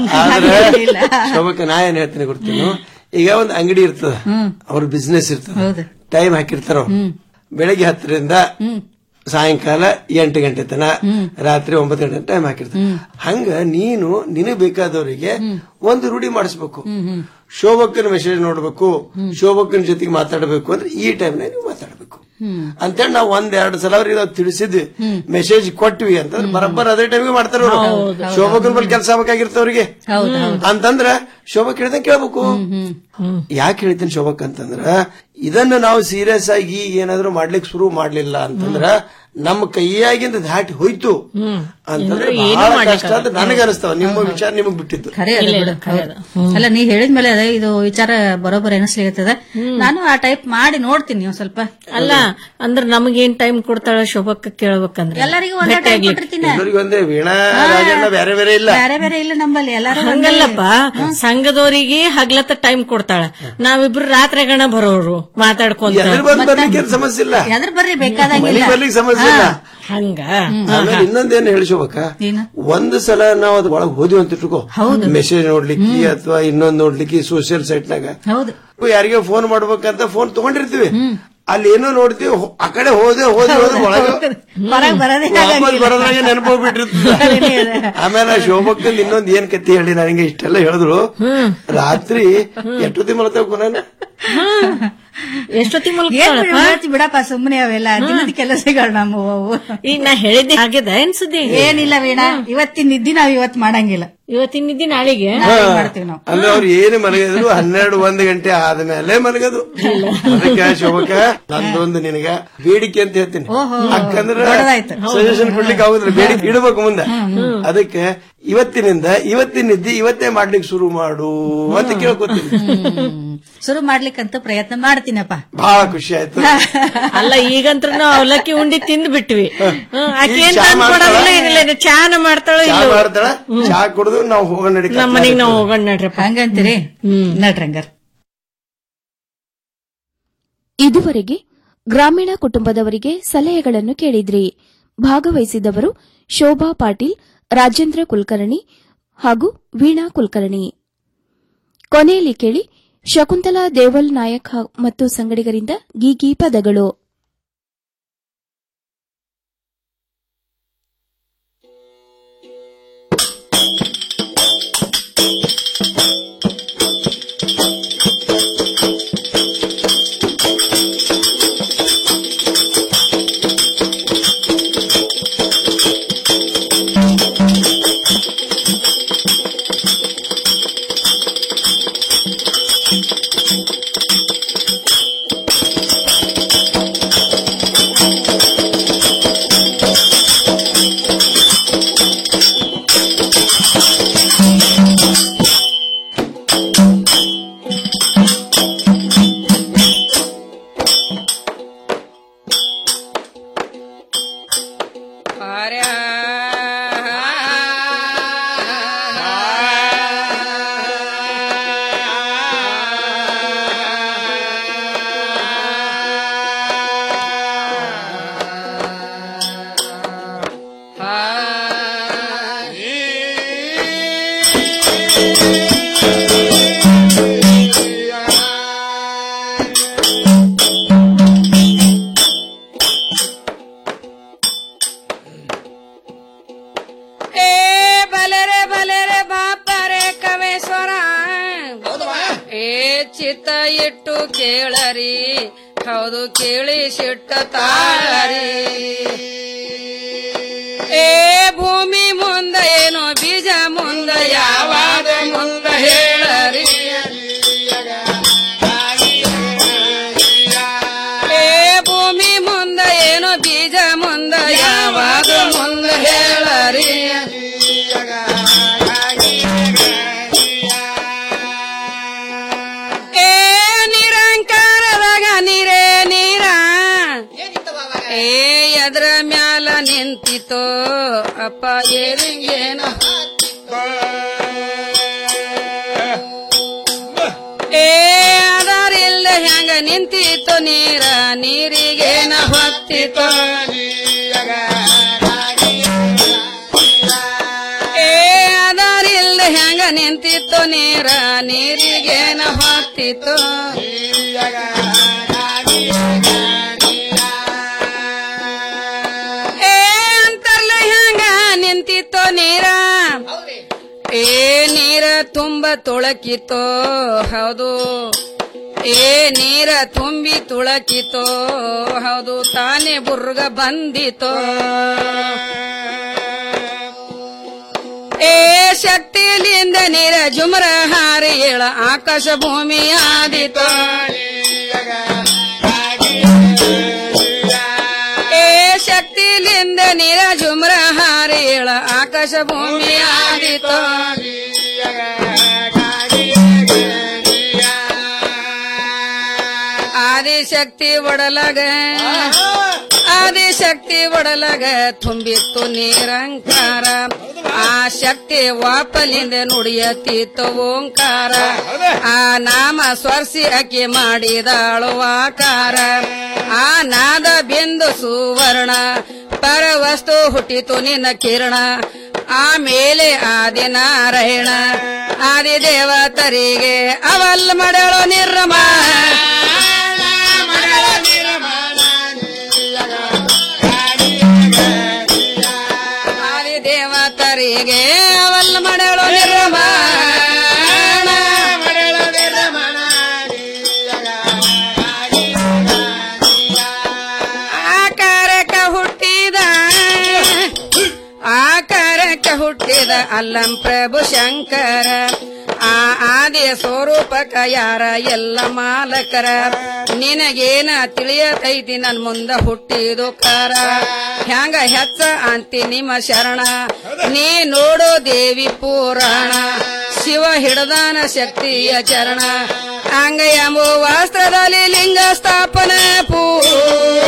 ಆದ್ರೆ ಶೋಭಕ್ಕ ನಾ ಏನ್ ಹೇಳ್ತೀನಿ ಗೊತ್ತೇನು ಈಗ ಒಂದ್ ಅಂಗಡಿ ಇರ್ತದ ಅವ್ರ ಬಿಸ್ನೆಸ್ ಇರ್ತದ ಟೈಮ್ ಹಾಕಿರ್ತಾರ ಅವ್ರು. ಬೆಳಗ್ಗೆ ಹತ್ತರಿಂದ ಸಾಯಂಕಾಲ ಎಂಟು ಗಂಟೆ ತನ ರಾತ್ರಿ ಒಂಬತ್ತು ಗಂಟೆ ಟೈಮ್ ಹಾಕಿರ್ತಾರೆ ಹಂಗ ನೀನು ನಿನಗ್ ಬೇಕಾದವರಿಗೆ ಒಂದು ರೂಢಿ ಮಾಡಿಸ್ಬೇಕು ಶೋಭಕ್ಕನ ಮೆಸೇಜ್ ನೋಡ್ಬೇಕು ಶೋಭಕ್ಕನ ಜೊತೆಗೆ ಮಾತಾಡಬೇಕು ಅಂದ್ರೆ ಈ ಟೈಮ್ನಾಗ ನೀವು ಮಾತಾಡಬೇಕು ಅಂತೇಳಿ ನಾವು ಒಂದ್ ಎರಡು ಸಲ ಅವ್ರಿಗೆ ನಾವು ತಿಳಿಸಿದ್ವಿ ಮೆಸೇಜ್ ಕೊಟ್ವಿ ಅಂತಂದ್ರೆ ಬರಬ್ಬರ್ ಅದೇ ಟೈಮ್ಗೆ ಮಾಡ್ತಾರ ಅವ್ರು ಶೋಭಕ್ಕನ ಬಳಿ ಕೆಲಸ ಆಗ್ಬೇಕಾಗಿರ್ತವ್ರಿಗೆ ಅಂತಂದ್ರ ಶೋಭಕ್ ಹೇಳ್ದಂಗೆ ಕೇಳ್ಬೇಕು ಯಾಕೆ ಹೇಳ್ತೀನಿ ಶೋಭಕ್ ಅಂತಂದ್ರ ಇದನ್ನ ನಾವು ಸೀರಿಯಸ್ ಆಗಿ ಏನಾದ್ರು ಮಾಡ್ಲಿಕ್ಕೆ ಶುರು ಮಾಡ್ಲಿಲ್ಲ ಅಂತಂದ್ರ ನಮ್ಮ ಕೈಯಾಗಿಂದ ದಾಟಿ ಹೋಯ್ತು ಅಂತಂದ್ರೆ ಏನೂ ಬಹಳ ಮಾಡ್ಲಿಕ್ಕೆ ಕಷ್ಟ ಅಂತ ನನಗೆ ಅನಿಸ್ತಾವ ನಿಮ್ಮ ವಿಚಾರ ನಿಮಗ್ ಬಿಟ್ಟಿದ್ದು ಖರೆ ಅದ ಬಿಡು, ಹೌದು. ಅಲ್ಲ ನೀ ಹೇಳಿದ್ಮೇಲೆ ಅದೇ ಇದು ವಿಚಾರ ಬರೋಬ್ಬರ ಎನಿಸ್ಲಿಕತ್ತದ ನಾನು ಆ ಟೈಪ್ ಮಾಡಿ ನೋಡ್ತೀನಿ ಒಂದ್ ಸ್ವಲ್ಪ ಅಲ್ಲ ಅಂದ್ರ ನಮಗೇನ್ ಟೈಮ್ ಕೊಡ್ತಾಳ ಶೋಭಕ್ಕ ಕೇಳ್ಬೇಕಂದ್ರೆ ಎಲ್ಲರಿಗೂ ಒಂದೇ ಟೈಮ್ ಭೇಟಿಯಾಗ್ಲಿಕ್ಕೆ. ಕೊಟ್ಟಿರ್ತೀನಿ ಎಲ್ಲರಿಗೂ ಒಂದೇ ವೀಣಾ ರಾಜಣ್ಣ ಬೇರೆ ಬೇರೆ ಇಲ್ಲ ಬೇರೆ ಬೇರೆ ಇಲ್ಲ ನಂಬಲ್ಲಿ ಎಲ್ಲಾರು ಒಂದೇ. ಹಂಗಲ್ಲಪ್ಪ ಸಂಘದವರಿಗೆ ಹಗ್ಲತ್ತ ಟೈಮ್ ಕೊಡ್ತಾಳ ನಾವಿಬ್ರು ರಾತ್ರಿ ಗಣ ಬರೋರು ಮಾತಾಡ್ಕೊಂತ ಎದ್ರ ಬಂದ್ ಬರ್ಲಿಕ್ಕೆ ಏನ್ ಸಮಸ್ಯೆ ಇಲ್ಲ ಎದ್ರ ಬರ್ರಿ ಬೇಕಾದಂಗಿಲ್ಲ ಮನೆಗ್ ಬರ್ಲಿಕ್ಕೆ ಸಮಸ್ಯೆ ಇಲ್ಲ ಹಂಗ ಆಮೇಲೆ ಇನ್ನೊಂದೇನು ಹೇಳಿಸ್ಬೇಕ ಒಂದು ಸಲ ನಾವು ಅದ್ ಒಳಗ್ ಹೋದ್ವಿ ಅಂತ ಇಟ್ಕೋ ಮೆಸೇಜ್ ನೋಡ್ಲಿಕ್ಕೆ ಅಥವಾ ಇನ್ನೊಂದ್ ನೋಡ್ಲಿಕ್ಕೆ ಸೋಷಿಯಲ್ ಸೈಟ್ ನಾಗ ಹೌದು ಯಾರಿಗೆ ಫೋನ್ ಮಾಡ್ಬೇಕಂತ ಫೋನ್ ತಗೊಂಡಿರ್ತೀವಿ ಅಲ್ಲಿ ಏನೋ ನೋಡ್ತೀವಿ ಹೊ- ಆ ಕಡೆ ಹೋದೆ ಹೋದೆ ಹೋದ್ರೆ ಒಳಗೆ ಹೊರಗ್ ಬರೋದೇ ವಾಪಸ್ ಬರೋದ್ರಾಗೆ ನೆನಪೋಗ್ಬಿಟ್ಟಿರ್ತದೆ ಆಮೇಲೆ ಆ ಶೋಭಕ್ಕಂದ್ ಇನ್ನೊಂದ್ ಏನ್ ಕತಿ ಹೇಳಿ ನನಗೆ ಇಷ್ಟೆಲ್ಲ ಹೇಳಿದ್ರು ರಾತ್ರಿ ಎಷ್ಟೊತ್ತಿ ಮಲತಾವ ಕೊನ ಎಷ್ಟೊತ್ತಿ ಏನ್ ಬಿಡು, ಹೇಳ್ತಿ ಬಿಡಪ್ಪ ಸುಮ್ಮನೆ ಅವೆಲ್ಲ ದಿನದ ಕೆಲಸಗಳು ನಮ್ಮ ಅವು ಈಗ ನಾ ಹೇಳಿದ್ದೆ ಆಗ್ಯದ ಏನ್ ಸುದ್ದಿ ಏನಿಲ್ಲ ವೀಣಾ ಇವತ್ತಿನ ನಿದ್ದಿ ನಾವ್ ಇವತ್ ಮಾಡಂಗಿಲ್ಲ ಇವತ್ತಿನ ನಿದ್ದಿ ನಾಳೆಗೆ ನಾಳೆ ಮಾಡ್ತೀವಿ ನಾವು ಅಂದ್ರೆ ಅವ್ರು ಏನು ಮಲಗಿದ್ರು ಹನ್ನೆರಡು ಒಂದ್ ಗಂಟೆ ಆದ್ಮೇಲೆ ಮಲಗದು ಅದಕ್ಕೆ ಶೋಭಕ್ಕ ನಂದೊಂದು ನಿನಗ ಬೇಡಿಕೆ ಅಂತ ಹೇಳ್ತೀನಿ ಯಾಕಂದ್ರ ದೊಡ್ಡದಾಯ್ತು. ಸಜೆಷನ್ ಕೊಡ್ಲಿಕ್ಕೆ ಆಗುದಿಲ್ಲ ಬೇಡಿಕೆ ಇಡಬೇಕು ಮುಂದೆ ಅದಕ್ಕೆ ಇವತ್ತಿನಿಂದ ಇವತ್ತಿನ ನಿದ್ದೆ ಇವತ್ತೇ ಮಾಡ್ಲಿಕ್ಕೆ ಶುರು ಮಾಡು ಅಂತ ಕೇಳ್ಕೊತೀನಿ ಶುರು ಮಾಡ್ಲಿಕ್ಕಂತ ಪ್ರಯತ್ನ ಮಾಡ್ತೀನಪ್ಪ ಬಹಳ ಖುಷಿ ಆಯ್ತು ಅಲ್ಲ ಈಗಂತ್ರ ನಾವು ಅವಲಕ್ಕಿ ಉಂಡಿ ತಿಂದು ಬಿಟ್ವಿ ಹ್ಮ್, ಆಕೆ ಈಗ ಏನ್ ಚಾ ತಂದ್ ಮಾಡ್ತಾಳ? ಕೊಡೋದಿಲ್ಲ ಏನಿಲ್ಲ ಇದು ಚಾನ ಮಾಡ್ತಾಳೋ ಚಾ ಇಲ್ಲ ಮಾಡ್ತಾಳ ಚಾ ಕುಡಿದು ನಾವು ಹೋಗೋಣ ನಡಿ ನಮ್ಮ ಮನೆಗ್ ನಾವು ಹೋಗೋಣ ನಡ್ರಪ್ಪ ಹಂಗಂತೀರಿ ನಡ್ರಂಗರ್ ಇದುವರೆಗೆ ಗ್ರಾಮೀಣ ಕುಟುಂಬದವರಿಗೆ ಸಲಹೆಗಳನ್ನು ಕೇಳಿದ್ರಿ ಭಾಗವಹಿಸಿದವರು ಶೋಭಾ ಪಾಟೀಲ್ ರಾಜೇಂದ್ರ ಕುಲಕರ್ಣಿ ಹಾಗೂ ವೀಣಾ ಕುಲಕರ್ಣಿ ಕೊನೆಯಲ್ಲಿ ಕೇಳಿ ಶಕುಂತಲಾ ದೇವಲ್ ನಾಯಕ್ ಹ- ಮತ್ತು ಸಂಗಡಿಗರಿಂದ ಗೀಗಿ ಪದಗಳು ಏ ಬಲೆರೆ ಬಲೆರೆ ಬಾಪರೆ ಕವೇಶ್ವರ ಏ ಚಿತ್ತ ಇಟ್ಟು ಕೇಳರಿ ಹೌದು ಕೇಳಿ ಸಿಟ್ಟ ತಾಳರಿ ಏ ಭೂಮಿ ಮುಂದ ಏನೋ ಬೀಜ ಮುಂದ ಯಾವಾಗ ಮುಂದ ಹೇಳರಿ ಏ ಭೂಮಿ ಮುಂದ ಏನೋ ಬೀಜ ಮುಂದ ಯಾವಾಗ ಮುಂದ ಹೇಳರಿ ಏ ನಿರಂಕಾರದಾಗ ನೀರೇ ನೀರ ಏ ಎದ್ರ ಮ್ಯಾಲ ನಿಂತಿತೋ ಅಪ್ಪ ಏರಿಂಗೇನ ಏ ಅದರಿಲ್ಲ ಹೆಂಗ ನಿಂತಿತ್ತು ನೀರ ನೀರಿಗೇನ ಹೊತ್ತಿತ್ತು ಏ ಅದರಿಲ್ಲ ಹೆಂಗ ನಿಂತಿತ್ತು ನೀರ ನೀರಿಗೇನ ಹೊತ್ತಿತ್ತು ಏ ಅಂತರ್ಲ ಹೆಂಗ ನಿಂತಿತ್ತು ನೀರ ಏ ನೀರ ತುಂಬ ತುಳಕಿತೋ ಹೌದು ಏ ನೀರ ತುಂಬಿ ತುಳಕಿತೋ ಹೌದು ತಾನೇ ಬುರ್ಗ ಬಂದಿತೋ ಏ ಶಕ್ತಿಲಿಂದ ನೀರ ಜುಮರ ಹಾರಿ ಏಳ ಆಕಾಶ ಭೂಮಿ ಆದಿತೋ ಏ ಶಕ್ತಿ ನೀರ ಜುಮ್ರ ಹಾರೇಳ ಆಕಾಶ ಭೂಮಿ ಆದಿತು ಆದಿಶಕ್ತಿ ಒಡಲಗ ಆದಿಶಕ್ತಿ ಒಡಲಗ ತುಂಬಿತ್ತು ನಿರಂಕಾರ ಆ ಶಕ್ತಿ ವಾಪಲಿಂದ ನುಡಿಯತಿತ್ತು ಓಂಕಾರ ಆ ನಾಮ ಸ್ವರ್ಸಿ ಅಕ್ಕಿ ಮಾಡಿದಾಳು ಆಕಾರ ಆ ನಾದ ಬಿಂದು ಸುವರ್ಣ ಪರವಸ್ತು ಹುಟ್ಟಿತು ನಿನ್ನ ಕಿರಣ ಆಮೇಲೆ ಆದಿನಾರಾಯಣ ಆದಿ ದೇವತರಿಗೆ ಅವಲ್ ಮಾಡಳು ನಿರ್ಮ ಆದಿ ದೇವತರಿಗೆ ಅವಲ್ ಮಾಡಳು ನಿರ್ಮ ಆಕಾರಕ ಹುಟ್ಟಿದ ಆಕಾರಕ ಹುಟ್ಟಿದ ಅಲ್ಲಂ ಪ್ರಭು ಶಂಕರ ಆ ಆದಿ ಸ್ವರೂಪಕ ಯಾರ ಎಲ್ಲ ಮಾಲಕರ ನಿನಗೇನ ತಿಳಿಯತೈತಿ ನನ್ ಮುಂದ ಹುಟ್ಟಿದು ಕಾರ ಹ್ಯಾಂಗ ಹೆಚ್ಚ ಅಂತಿ ನಿಮ್ಮ ಶರಣ ನೀ ನೋಡು ದೇವಿ ಪುರಾಣ ಶಿವ ಹಿಡದಾನ ಶಕ್ತಿಯ ಚರಣ ಅಂಗ ಎಂಬುವ ವಸ್ತ್ರದಲ್ಲಿ ಲಿಂಗ ಸ್ಥಾಪನೆ ಪೂ